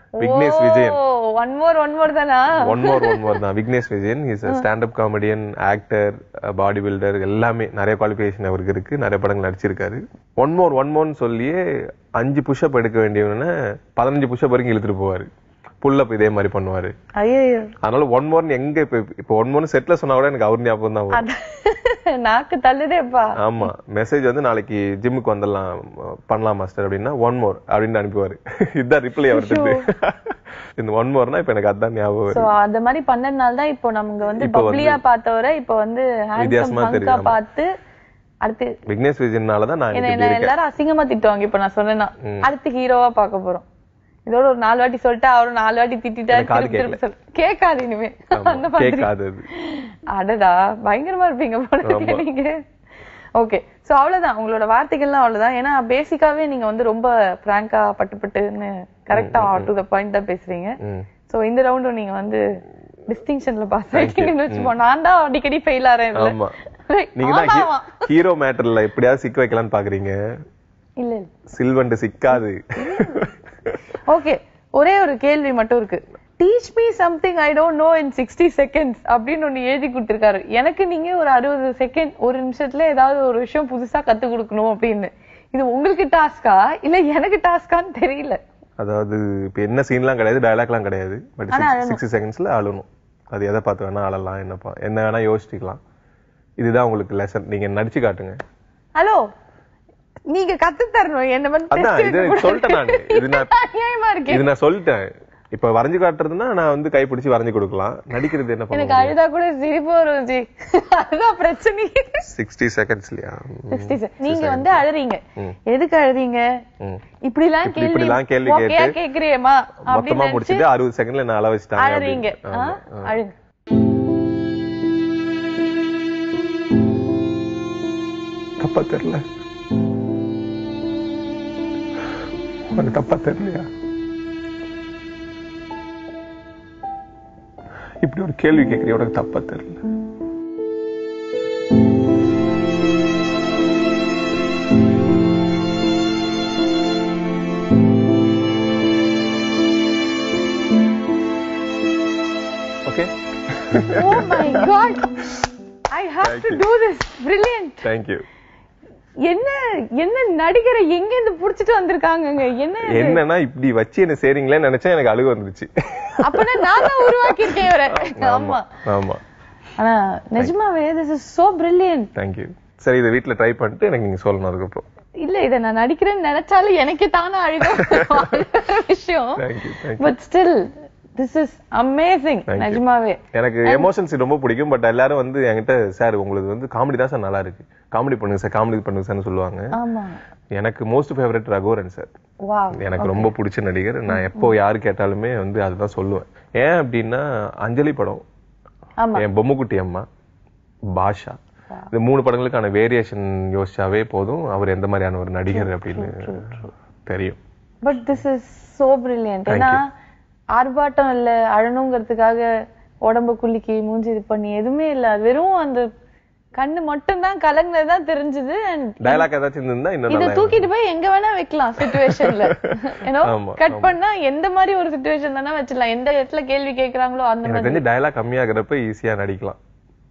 Vignesh Vijayan one more one more தானா ஒன் மோர் ஒன் மோர் தான் Vignesh Vijayan is stand up comedian actor body builder எல்லாமே நிறைய குவாலிஃபிகேஷன் அவருக்கு இருக்கு நிறைய படங்கள் நடிச்சிருக்காரு ஒன் மோர் ஒன் மோர்னு சொல்லியே அஞ்சு புஷ்அப் எடுக்க வேண்டியவன பதினஞ்சு புஷ்அப் வரைக்கும் இழுத்துட்டு போவாரு புல்லப் இதே மாதிரி பண்ணுவாரு ஐயோ அதனால ஒன் மோர்னு எங்க இப்ப இப்ப ஒன் மோர்னு செட்ல சொன்னா கூட எனக்கு அவர் ஞாபகம் தான் வரும் நாக்கு தள்ளுதேப்பா ஆமா மெசேஜ் வந்து நாளைக்கு ஜிம்முக்கு வந்துடலாம் பண்ணலாம் மாஸ்டர் அப்படின்னா ஒன் மோர் அப்படின்னு அனுப்புவாரு இதுதான் ரிப்ளை அவர்கிட்ட இந்த ஒன் மோர்னா இப்ப எனக்கு அதான் ஞாபகம் வருது. சோ அந்த மாதிரி பண்ணதுனால தான் இப்போ நமக்கு வந்து இப்போ வந்து- பப்ளியா பார்த்தவரை இப்போ வந்து ஹேண்ட்ஸம் வித்தியாசமா பங்கா தெரியுது, ஆமா. பார்த்து அடுத்து விக்னேஷ் விஜயனால தான் நான் என்ன இன்னைக்கு என்ன இப்படி இருக்கேன் எல்லாரும் அசிங்கமா திட்டுவாங்க இப்ப நான் சொன்னேன்னா அடுத்து ஹீரோவா பார்க்க போறோம் இதோட ஒரு நாலு வாட்டி சொல்லிட்டு அவரும் நாலு வாட்டி திட்டிட்டாரு எனக்கு காது திருப்பி திருப்பி சொல்லு கேட்காது இனிமே அந்த ஆமா, மாதிரி கேட்காது அது. அடடா பயங்கரமா இருப்பீங்க போல இருக்கே நீங்க ஓகே சோ அவ்வளவுதான் உங்களோட வார்த்தைகள்லாம் அவ்வளவுதான் ஏன்னா பேசிக்காவே நீங்க வந்து ரொம்ப பிராங்கா பட்டு பட்டுன்னு கரெக்டா டு த பாயிண்ட் தான் பேசுறீங்க ம். சோ இந்த ரவுண்டும் நீங்க வந்து டிஸ்டிங்ஷன்ல பாஸ் ஆயிட்டீங்கன்னு வச்சுப்போம் நான் தான் அடிக்கடி ஃபெயில் ஆறேன் இதுல. ஆமா Right. நீங்க ஆமா, ஆமா. தான் ஹீரோ மேட்டர்ல எப்படியாவது சிக்க வைக்கலாம்னு பாக்குறீங்க இல்ல இல்ல சில்வண்டு சிக்காது ஓகே ஒரே ஒரு கேள்வி மட்டும் இருக்கு teach me something I don't know in sixty seconds அப்படின்னு ஒண்ணு எழுதி கொடுத்திருக்காரு எனக்கு நீங்க ஒரு அறுபது செகண்ட் ஒரு நிமிஷத்துல ஏதாவது ஒரு விஷயம் புதுசா கத்து கொடுக்கணும் அப்படின்னு இது உங்களுக்கு டாஸ்கா இல்ல எனக்கு டாஸ்கான்னு தெரியல அதாவது இப்ப என்ன சீன்லாம் கிடையாது டயலாக்லாம் கிடையாது பட் ஆனா அழணும். சிக்ஸ்டி செகண்ட்ஸ்ல அழணும் அது எதை பார்த்து வேணா அழலாம் என்னப்பா என்ன வேணா யோசிச்சுக்கலாம் இதுதான் உங்களுக்கு லெசன் நீங்க நடிச்சு காட்டுங்க ஹலோ நீங்க கத்து தரணும் என்ன வந்து அதான் test இது எடுக்க சொல்லிட்டேன் நானு இது நான் கூடாது. அநியாயமா இருக்கு இது நான் சொல்லிட்டேன் இப்ப வரைஞ்சு காட்டுறதுன்னா நான் வந்து கை பிடிச்சு வரைஞ்சு கொடுக்கலாம் நடிக்கிறது என்ன எனக்கு பண்ணுவோம் அழுதா கூட சிரிப்பு வரும் ஜி அதுதான் பிரச்சனை சிக்ஸ்டி செகண்ட்ஸ்லயா 60 செ- நீங்க வந்து அழுறீங்க எதுக்கு அழுறீங்க ம். இப்படி எல்லாம் இப்படி- கேள்வி இப்படிலாம் கேள்வி ஓகேயா கேட்டு கேக்குறியேம்மா மொத்தமா அப்படின்னு நினைச்சு முடிச்சிட்டு அறுபது செகண்ட்ல நான் அள வச்சுட்டாங்க அழறீங்க அப்படின்னு. ஆ? ஆமா. அழுங்க தப்பா தெரியல உனக்கு தப்பா தெரியலையா இப்படி ஒரு கேள்வி கேட்கறிய உனக்கு தப்பா தெரியல okay oh my God I have to do this brilliant thank you என்ன என்ன நடிகரை எங்க இருந்து புடிச்சிட்டு வந்திருக்காங்கங்க என்ன இது? என்னன்னா இப்படி வச்சு என்ன செய்றீங்களேன்னு நினைச்சா எனக்கு அழுகு வந்துருச்சு அப்பனா நான் தான் உருவாக்கி இருக்கேன் இவரை ஆமா ஆமா ஆனா நிஜமாவே this is so brilliant thank you சரி இதை வீட்ல ட்ரை பண்ணிட்டு எனக்கு நீங்க சொல்லணும் அதுக்கப்புறம் இல்ல இத நான் நடிக்கிறேன்னு நினைச்சாலும் எனக்கே தானே அழுக விஷயம் thank you thank you but still this is amazing Thank you. நிஜமாவே எனக்கு எமோஷன்ஸ் ரொம்ப பிடிக்கும் பட் எல்லாரும் வந்து என்கிட்ட சார் உங்களுக்கு வந்து காமெடி தான் சார் நல்லா இருக்கு காமெடி பண்ணுங்க சார் காமெடி பண்ணுங்க சார்னு சொல்லுவாங்க ஆமா எனக்கு most favourite Raghuvaran sir wow எனக்கு ரொம்ப பிடிச்ச நடிகர் நான் எப்போ யாரு கேட்டாலுமே வந்து அதுதான் சொல்லுவேன் ஏன் அப்படின்னா அஞ்சலி படம் ஆமா என் பொம்முக்குட்டி அம்மா பாஷா இந்த மூணு படங்களுக்கான வேரியேஷன் யோசிச்சாவே போதும் அவர் எந்த மாதிரியான ஒரு நடிகர் அப்படின்னு தெரியும் but this is so brilliant ஏன்னா ஆர்ப்பாட்டம் இல்ல அழணுங்கிறதுக்காக உடம்ப குலுக்கி மூஞ்சி இது பண்ணி எதுவுமே இல்ல அது வெறும் அந்த கண்ணு மட்டும் தான் கலங்கினதுதான் தெரிஞ்சது அண்ட் டயலாக் ஏதாச்சும் இருந்தா இன்னும் இத நல்லா தூக்கிட்டு போய் எங்க வேணா வைக்கலாம் சுச்சுவேஷன்ல ஏன்னோ ஆமா, கட் பண்ணா எந்த மாதிரி ஒரு சுச்சுவேஷன் தானே வச்சிடலாம் எந்த இடத்துல கேள்வி கேக்குறாங்களோ அந்த எனக்கு மாதிரி தெரிஞ்சு டயலாக் கம்மியாகிறப்ப ஈஸியா நடிக்கலாம்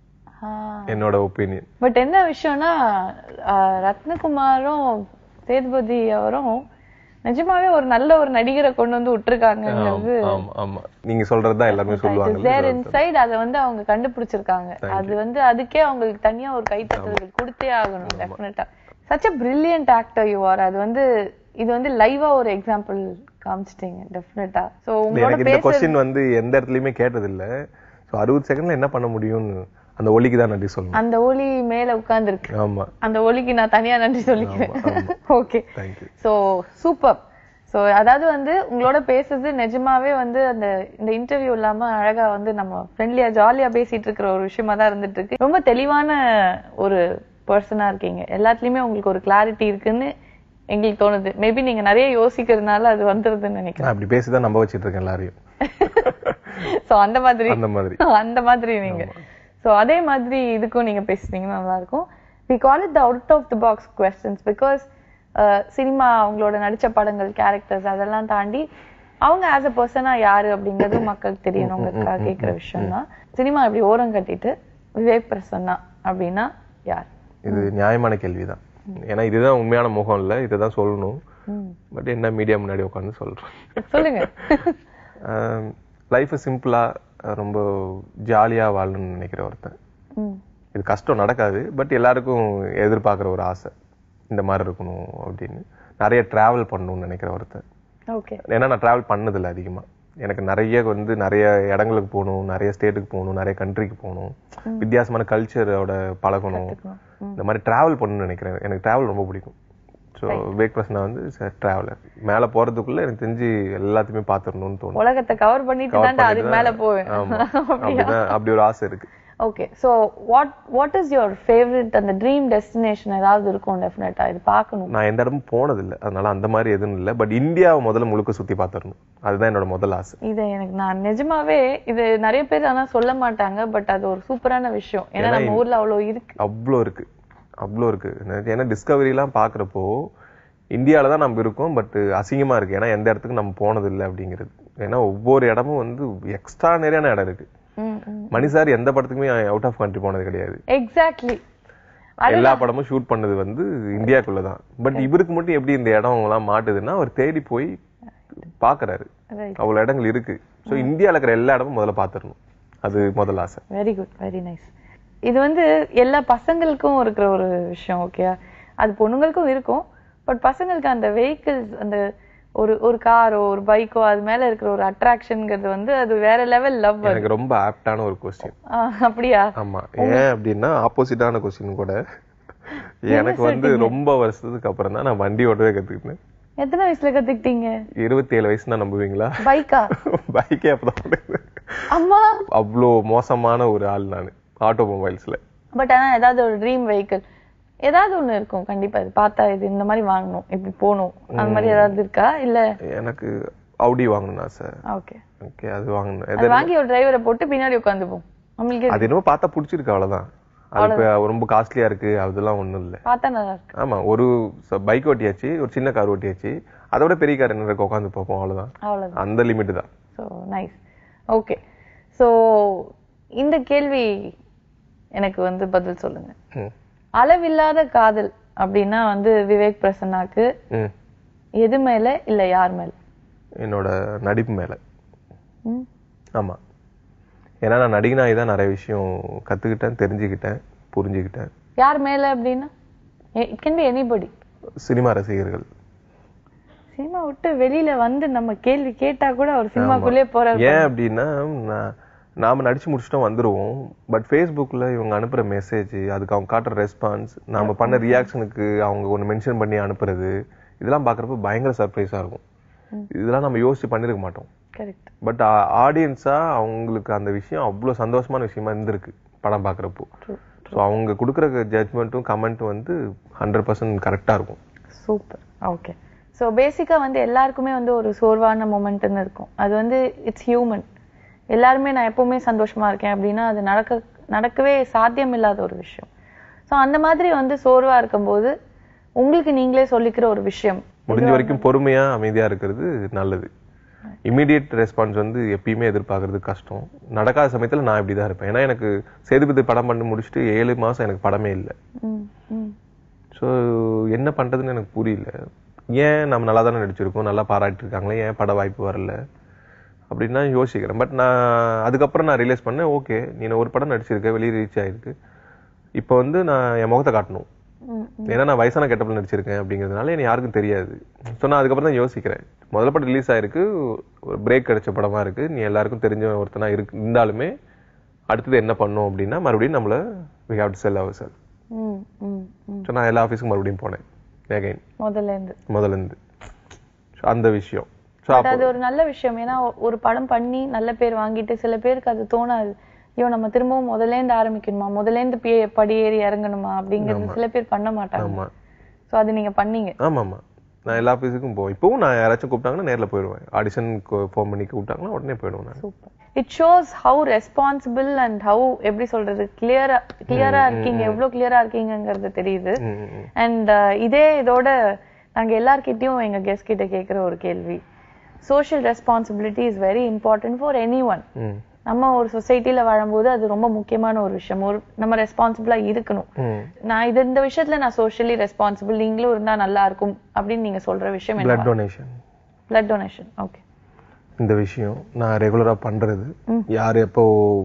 என்னோட ஒப்பீனியன் பட் என்ன விஷயம்னா ஆஹ், ரத்னகுமாரும் சேதுபதி அவரும் நிஜமாவே ஒரு நல்ல ஒரு நடிகரை கொண்டு வந்து விட்டுருக்காங்கிறது ஆமா ஆமா நீங்க சொல்றதுதான் எல்லாருமே சொல்லுவாங்க தேர் இன்சைட் அத வந்து அவங்க கண்டுபிடிச்சிருக்காங்க அது வந்து அதுக்கே அவங்களுக்கு தனியா ஒரு கைத்தட்டல் கொடுத்தே ஆகணும் டெஃபினட்டா such a brilliant actor you are அது வந்து இது வந்து லைவா ஒரு எக்ஸாம்பிள் காமிச்சிட்டீங்க டெஃபினட்டா சோ உங்களோட எனக்கு இந்த பேச கொஸ்டின் வந்து எந்த இடத்துலயுமே கேட்டது இல்ல சோ அறுபது செகண்ட்ல என்ன பண்ண முடியும்னு அந்த ஒலிக்கு தான் நன்றி சொல்லணும் அந்த ஒலி மேல உட்கார்ந்துருக்கு ஆமா அந்த ஒலிக்கு நான் தனியா நன்றி சொல்லிக்கிறேன் okay thank you so super so அதாவது வந்து உங்களோட பேசுறது நிஜமாவே வந்து அந்த இந்த இன்டர்வியூ இல்லாம அழகா வந்து நம்ம ஃப்ரெண்ட்லியா ஜாலியா பேசிட்டு இருக்கிற ஒரு விஷயமா தான் இருந்துட்டு இருக்கு ரொம்ப தெளிவான ஒரு பர்சனா இருக்கீங்க எல்லாத்துலயுமே உங்களுக்கு ஒரு கிளாரிட்டி இருக்குன்னு எங்களுக்கு தோணுது மேபி நீங்க நிறைய யோசிக்கிறதுனால அது வந்துருதுன்னு நினைக்கிறேன் நான் அப்படி பேசிதான் நம்ப வச்சிட்டு இருக்கேன் எல்லாரையும் சோ அந்த மாதிரி அந்த மாதிரி அந்த மாதிரி நீங்க சோ அதே மாதிரி இதுக்கும் நீங்க பேசுனீங்கன்னா நல்லா இருக்கும் we call it the out of the box questions because cinema அவங்களோட நடிச்ச படங்கள் கேரக்டர்ஸ் அதெல்லாம் தாண்டி அவங்க ஆஸ் அ பர்சனா யாரு அப்படிங்கிறது மக்களுக்கு தெரியணுங்கிறதுக்காக கேட்கிற விஷயம் தான் சினிமா இப்படி ஓரம் கட்டிட்டு விவேக் பிரசன்னா அப்படின்னா யார் இது நியாயமான கேள்விதான் ஏன்னா இதுதான் உண்மையான முகம் இல்ல இதுதான் சொல்லணும் ம். பட் என்ன மீடியா முன்னாடி உட்காந்து சொல்றேன் சொல்லுங்க லைஃப் சிம்பிளா ரொம்ப ஜாலியா வாழணும்னு நினைக்கிற ஒருத்தன் ம். இது கஷ்டம் நடக்காது பட் எல்லாருக்கும் எதிர்பார்க்குற ஒரு ஆசை இந்த மாதிரி இருக்கணும் அப்படின்னு நிறைய டிராவல் பண்ணணும்னு நினைக்கிற ஒருத்தன் ஓகே ஏன்னா நான் டிராவல் பண்ணதில்லை அதிகமா எனக்கு நிறைய வந்து நிறைய இடங்களுக்கு போகணும் நிறைய ஸ்டேட்டுக்கு போகணும் நிறைய கண்ட்ரிக்கு போகணும் வித்தியாசமான கல்ச்சரோட பழகணும் இந்த மாதிரி டிராவல் பண்ணணும்னு நினைக்கிறேன் எனக்கு டிராவல் ரொம்ப பிடிக்கும் ஸோ வேக் பிரசனா வந்து டிராவலர் மேலே போறதுக்குள்ள எனக்கு தெரிஞ்சு எல்லாத்தையுமே பார்த்துடணும்னு தோணும் உலகத்தை கவர் பண்ணிட்டு Cover தான்டா அதுக்கு மேல போவேன் ஆமா அப்படிதான் அப்படி ஒரு ஆசை இருக்கு okay so what what is your favourite அந்த ட்ரீம் டெஸ்டினேஷன் ஏதாவது இருக்கும் டெஃபினட்டா இது பார்க்கணும் நான் எந்த இடமும் போனதில்லை அதனால அந்த மாதிரி எதுவும் இல்லை பட் இந்தியாவை முதல்ல முழுக்க சுத்தி பார்த்துடணும் அதுதான் என்னோட முதல் ஆசை இது எனக்கு நான் நிஜமாவே இது நிறைய பேர் ஆனா சொல்ல மாட்டாங்க பட் அது ஒரு சூப்பரான விஷயம் ஏன்னா நம்ம ஊர்ல அவ்வளவு இருக்கு அவ்வளோ இருக்கு அவ்வளோ இருக்கு எனக்கு ஏன்னா டிஸ்கவரிலாம் பார்க்குறப்போ இந்தியாவில் தான் நம்ம இருக்கோம் பட் அசிங்கமா இருக்கு ஏன்னா எந்த இடத்துக்கும் நம்ம போனதில்லை அப்படிங்கிறது ஏன்னா ஒவ்வொரு இடமும் வந்து எக்ஸ்ட்ரா நிறையான இடம் இருக்கு மணி சார் எந்த படத்துக்குமே அவுட் ஆஃப் கண்ட்ரி போனது கிடையாது எக்ஸாக்ட்லி எல்லா படமும் ஷூட் பண்ணது வந்து இந்தியாக்குள்ள தான் பட் இவருக்கு மட்டும் எப்படி இந்த இடம் எல்லாம் மாட்டுதுன்னா அவர் தேடி போய் பாக்குறாரு Right. அவ்வளவு இடங்கள் இருக்கு சோ இந்தியால இருக்கிற எல்லா இடமும் முதல்ல பாத்துடணும் அது முதல் ஆசை வெரி குட் வெரி நைஸ் இது வந்து எல்லா பசங்களுக்கும் இருக்கிற ஒரு விஷயம் ஓகே அது பொண்ணுங்களுக்கும் இருக்கும் பட் பசங்களுக்கு அந்த வெஹிக்கிள்ஸ் அந்த ஒரு ஒரு காரோ ஒரு பைக்கோ அது மேல இருக்கிற ஒரு அட்ராக்ஷன்ங்கிறது வந்து அது வேற லெவல் லவ் எனக்கு ரொம்ப ஆப்டான ஒரு கொஸ்டின் அப்படியா ஆமா ஏன் அப்படின்னா ஆப்போசிட்டான கொஸ்டின் கூட எனக்கு வந்து ரொம்ப வருஷத்துக்கு அப்புறம் தான் நான் வண்டி ஓட்டவே கத்துக்கிட்டேன் எத்தனை வயசுல கத்துக்கிட்டீங்க இருபத்தி ஏழு வயசு தான் நம்புவீங்களா பைக்கா பைக்கே அப்பதான் ஓட்டுவேன். அம்மா அவ்வளோ மோசமான ஒரு ஆள் நான் ஆட்டோமொபைல்ஸ்ல பட் ஆனா ஏதாவது ஒரு ட்ரீம் வெஹிக்கிள் ஏதாவது ஒண்ணு இருக்கும் கண்டிப்பா இது பார்த்தா இது இந்த மாதிரி வாங்கணும் இப்படி போகணும் அந்த மாதிரி ஏதாவது இருக்கா இல்ல எனக்கு அவுடி வாங்கணும் ஆசை ஓகே ஓகே அது வாங்கணும் அது எது வாங்கி ஒரு டிரைவரை போட்டு பின்னாடி உட்காந்துப்போம் நம்மளுக்கு அது என்னமோ பார்த்தா பிடிச்சிருக்கு அவ்வளவுதான் அது இப்ப ரொம்ப காஸ்ட்லியா இருக்கு அதெல்லாம் ஒண்ணும் இல்ல பார்த்தா நல்லா இருக்கு ஆமா ஒரு பைக் ஓட்டியாச்சு ஒரு சின்ன கார் ஓட்டியாச்சு அதை விட பெரிய கார் என்ன இருக்கு உட்காந்து பார்ப்போம் அவ்வளவுதான் அவ்வளவுதான் அந்த லிமிட் தான் ஸோ நைஸ் ஓகே ஸோ இந்த கேள்வி எனக்கு வந்து பதில் சொல்லுங்க ம். அளவில்லாத காதல் அப்படின்னா வந்து விவேக் பிரசன்னாக்கு ம். எது மேல இல்ல யார் மேல என்னோட நடிப்பு மேல ம்? ஆமா ஏன்னா நான் நடிகனாகி தான் நிறைய விஷயம் கத்துக்கிட்டேன் தெரிஞ்சுக்கிட்டேன் புரிஞ்சுக்கிட்டேன் யார் மேல அப்படின்னா it can be anybody cinema ரசிகர்கள் சினிமா விட்டு வெளியில வந்து நம்ம கேள்வி கேட்டா கூட அவர் சினிமாக்குள்ளே போறாரு ஏன் அப்படின்னா நான் நாம நடிச்சு முடிச்சுட்டோம் வந்துருவோம் பட் ஃபேஸ்புக்ல இவங்க அனுப்புற மெசேஜ் அதுக்கு அவங்க காட்டுற ரெஸ்பான்ஸ் நாம பண்ண ரியாக்ஷனுக்கு அவங்க ஒன்று மென்ஷன் பண்ணி அனுப்புறது இதெல்லாம் பார்க்கறப்ப பயங்கர சர்ப்ரைஸா இருக்கும் இதெல்லாம் நம்ம யோசிச்சு பண்ணிருக்க மாட்டோம் கரெக்ட் பட் ஆடியன்ஸா அவங்களுக்கு அந்த விஷயம் அவ்வளோ சந்தோஷமான விஷயமா இருந்திருக்கு படம் பார்க்கறப்போ ஸோ அவங்க கொடுக்குற ஜட்மெண்ட்டும் கமெண்ட்டும் வந்து ஹண்ட்ரட் பர்சன்ட் கரெக்டாக இருக்கும் சூப்பர் ஓகே ஸோ பேசிக்காக வந்து எல்லாருக்குமே வந்து ஒரு சோர்வான மொமெண்ட்னு இருக்கும் அது வந்து இட்ஸ் ஹியூமன் எல்லாருமே நான் எப்பவுமே சந்தோஷமா இருக்கேன் அப்படின்னா அது நடக்க நடக்கவே சாத்தியம் இல்லாத ஒரு விஷயம் ஸோ அந்த மாதிரி வந்து சோர்வா இருக்கும்போது உங்களுக்கு நீங்களே சொல்லிக்கிற ஒரு விஷயம் முடிஞ்ச வரைக்கும் பொறுமையா அமைதியா இருக்கிறது நல்லது இமீடியட் ரெஸ்பான்ஸ் வந்து எப்பயுமே எதிர்பார்க்கறது கஷ்டம் நடக்காத சமயத்துல நான் இப்படிதான் இருப்பேன் ஏன்னா எனக்கு சேதுபதி படம் பண்ணி முடிச்சுட்டு ஏழு மாசம் எனக்கு படமே இல்லை ம், ம், ஸோ என்ன பண்றதுன்னு எனக்கு புரியல ஏன் நம்ம நல்லா தானே நடிச்சிருக்கோம் நல்லா பாராட்டி இருக்காங்களே ஏன் பட வாய்ப்பு வரல அப்படின்னு நான் யோசிக்கிறேன் பட் நான் அதுக்கப்புறம் நான் ரியலைஸ் பண்ணேன் ஓகே நீ ஒரு படம் நடிச்சிருக்க வெளியே ரீச் ஆயிருக்கு இப்போ வந்து நான் என் முகத்தை காட்டணும் ம், ஏன்னா நான் வயசான கெட்டப்பில் நடிச்சிருக்கேன் அப்படிங்கிறதுனால எனக்கு யாருக்கும் தெரியாது ஸோ நான் அதுக்கப்புறம் தான் யோசிக்கிறேன் முதல்ல படம் ரிலீஸ் ஆயிருக்கு ஒரு பிரேக் கிடைச்ச படமா இருக்கு நீ எல்லாருக்கும் தெரிஞ்ச ஒருத்தனா இருக்கு இருந்தாலுமே அடுத்தது என்ன பண்ணும் அப்படின்னா மறுபடியும் நம்மள we have to sell ourself hmm, hmm, ம். ஸோ நான் எல்லா ஆஃபீஸுக்கும் மறுபடியும் போனேன் அகைன் முதல்ல இருந்து முதல்ல இருந்து So, அந்த விஷயம் ஸோ பட் அது ஒரு நல்ல விஷயம் ஏன்னா ஒ- ஒரு படம் பண்ணி நல்ல பேர் வாங்கிட்டு சில பேருக்கு அது தோணாது ஐயோ நம்ம திரும்பவும் முதல்ல இருந்து ஆரம்பிக்கணுமா முதல்ல இருந்து பி படியேறி இறங்கணுமா அப்படிங்கிறது சில பேர் பண்ண மாட்டாங்க ஆமா சோ அது நீங்க பண்ணீங்க ஆமா ஆமா நான் எல்லா ஆஃபீஸுக்கும் போவேன் இப்பவும் நான் யாராச்சும் கூப்பிட்டாங்கன்னா நேர்ல போயிடுவேன் ஆடிஷன் ஃபோன் பண்ணி கூப்பிட்டாங்கன்னா உடனே போயிடுவேன் நான் super it shows how responsible and how எப்படி சொல்றது கிளியரா கிளியரா இருக்கீங்க எவ்வளவு கிளியரா இருக்கீங்கங்கிறது தெரியுது ம், ம், ம். அண்ட் இதே இதோட நாங்க எல்லார்கிட்டயும் எங்க கெஸ்ட் கிட்ட கேக்குற ஒரு கேள்வி social responsibility is very important for anyone hmm நம்ம ஒரு சொசைட்டில வாழும்போது அது ரொம்ப முக்கியமான ஒரு விஷயம் ஒரு நம்ம ரெஸ்பான்சிபிளா இருக்கணும் ம் நான் இது இந்த விஷயத்துல நான் சோஷியலி ரெஸ்பான்சிபிள் நீங்களும் இருந்தா நல்லா இருக்கும் அப்படின்னு நீங்க சொல்ற விஷயம் பிளட் என்ன டொனேஷன் பிளட் டொனேஷன் ஓகே இந்த விஷயம் நான் ரெகுலரா பண்றது யார் எப்போ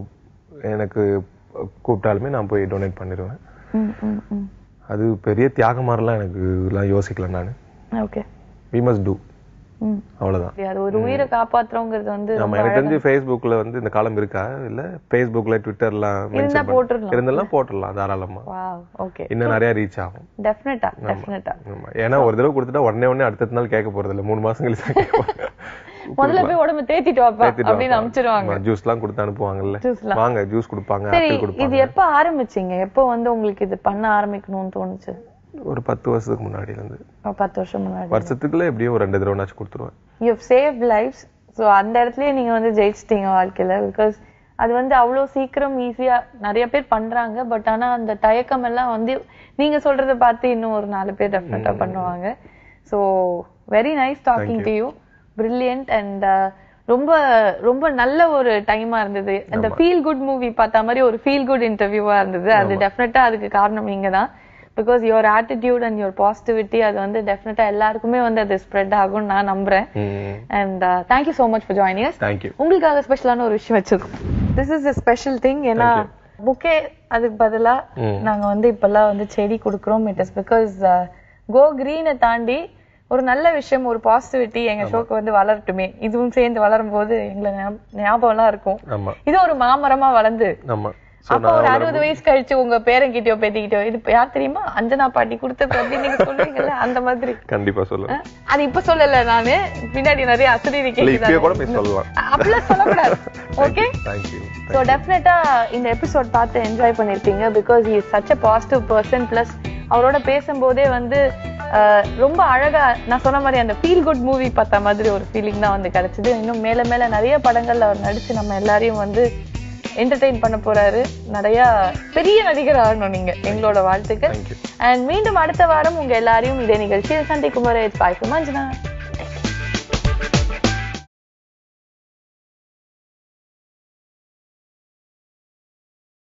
எனக்கு கூப்பிட்டாலுமே நான் போய் டொனேட் பண்ணிடுவேன் ம் ம் ம் அது பெரிய தியாகம் மாதிரிலாம் எனக்கு எல்லாம் யோசிக்கல நான் ஓகே வி மஸ்ட் டூ ம் அவ்வளவுதான் அது ஒரு உயிரை காப்பாத்துறோங்கிறது வந்து நம்ம எனக்கு தெரிஞ்சு ஃபேஸ்புக்ல வந்து இந்த காலம் இருக்கா இல்ல ஃபேஸ்புக்ல ட்விட்டர்லாம் இருந்தா மென்ஷன் போட்டுடலாம் இருந்தாலும் போட்டுடலாம் தாராளமா வாவ் ஓகே இன்னும் நிறைய ரீச் ஆகும் டெஃபினட்டா டெஃபினட்டா ஆமா. ஏன்னா ஒரு தடவை கொடுத்துட்டா உடனே உடனே அடுத்த நாள் கேட்க போறது இல்ல மூணு மாசம் கழிச்சு தான் கேட்பாங்க முதல்ல போய் உடம்பு தேத்திட்டு வாப்பா அப்படின்னு அனுப்பிச்சிருவாங்க ஜூஸ் எல்லாம் கொடுத்து அனுப்புவாங்கல்ல Juice வாங்க ஜூஸ் கொடுப்பாங்க சரி ஆப்பிள் கொடுப்பாங்க இது எப்ப ஆரம்பிச்சீங்க எப்போ வந்து உங்களுக்கு இது பண்ண ஆரம்பிக்கணும்னு தோணுச்சு ஒரு பத்து வருஷத்துக்கு முன்னாடில இருந்து ஒரு பத்து வருஷம் முன்னாடி வருஷத்துக்குள்ள எப்படியும் ஒரு ரெண்டு தடவைனாச்சும் கொடுத்துருவேன் யூ சேவ் லைஃப்ஸ் ஸோ அந்த இடத்துலயே நீங்க வந்து ஜெயிச்சிட்டீங்க வாழ்க்கையில பிகாஸ் அது வந்து அவ்வளோ சீக்கிரம் ஈஸியா நிறைய பேர் பண்றாங்க பட் ஆனா அந்த தயக்கம் எல்லாம் வந்து நீங்க சொல்றத பார்த்து இன்னும் ஒரு நாலு பேர் டெஃபினட்டா பண்ணுவாங்க so very nice talking to you brilliant and ரொம்ப ரொம்ப நல்ல ஒரு டைமா இருந்தது அந்த ஃபீல் குட் மூவி பார்த்த மாதிரி ஒரு ஃபீல் குட் இன்டர்வியூவா இருந்தது அது டெஃபினட்டா அதுக்கு காரணம் நீங்க தான் because your attitude and your positivity அது வந்து டெஃபினட்டா எல்லாருக்குமே வந்து அது ஸ்ப்ரெட் ஆகும்னு நான் நம்புறேன் and thank you so much for joining us thank you உங்களுக்காக ஸ்பெஷலான ஒரு விஷயம் வச்சிருக்கோம் this is a special thing ஏன்னா புக்கே அதுக்கு பதிலா நாங்க வந்து இப்பெல்லாம் வந்து செடி கொடுக்குறோம் இட் இஸ் பிகாஸ் கோ கிரீனை தாண்டி ஒரு நல்ல விஷயம் ஒரு பாசிட்டிவிட்டி எங்க ஷோக்கு வந்து வளரட்டுமே இதுவும் சேர்ந்து வளரும் போது எங்களை ஞாப- ஞாபகம்லாம் இருக்கும் ஆமா இது ஒரு மாமரமா வளர்ந்து ஆமா அப்ப ஒரு அறுபது வயசு கழிச்சு உங்க பேரங்கிட்டயோ பேத்திக்கிட்டயோ இது இப்ப யார் தெரியுமா அஞ்சனா பாட்டி கொடுத்தது அப்படின்னு நீங்க சொல்றீங்கல்ல அந்த மாதிரி கண்டிப்பா சொல்லுங்க அஹ், அது இப்ப சொல்லல நானு பின்னாடி நிறைய அசரீரி இல்ல இப்பயே கேக்குது கூட போய் சொல்லலாம் அப்படிலாம் சொல்லக்கூடாது ஓகே தேங்க்யூ ஸோ டெஃபினட்டா இந்த எபிசோட் பார்த்து என்ஜாய் பண்ணிருப்பீங்க because he is such a positive person plus அவரோட பேசும்போதே வந்து அஹ், ரொம்ப அழகா நான் சொன்ன மாதிரி அந்த ஃபீல் குட் மூவி பார்த்த மாதிரி ஒரு ஃபீலிங் தான் வந்து கிடைச்சது இன்னும் மேல மேல நிறைய படங்கள்ல அவர் நடிச்சு நம்ம எல்லாரையும் வந்து என்டர்டெயின் பண்ண போறாரு நிறைய பெரிய நடிகர் ஆகணும் நீங்க எங்களோட வாழ்த்துக்கள் Thank you. அண்ட் மீண்டும் அடுத்த வாரம் உங்க எல்லாரையும் இதே நிகழ்ச்சியில் சந்திக்கும் வரை பாய் மஞ்சனா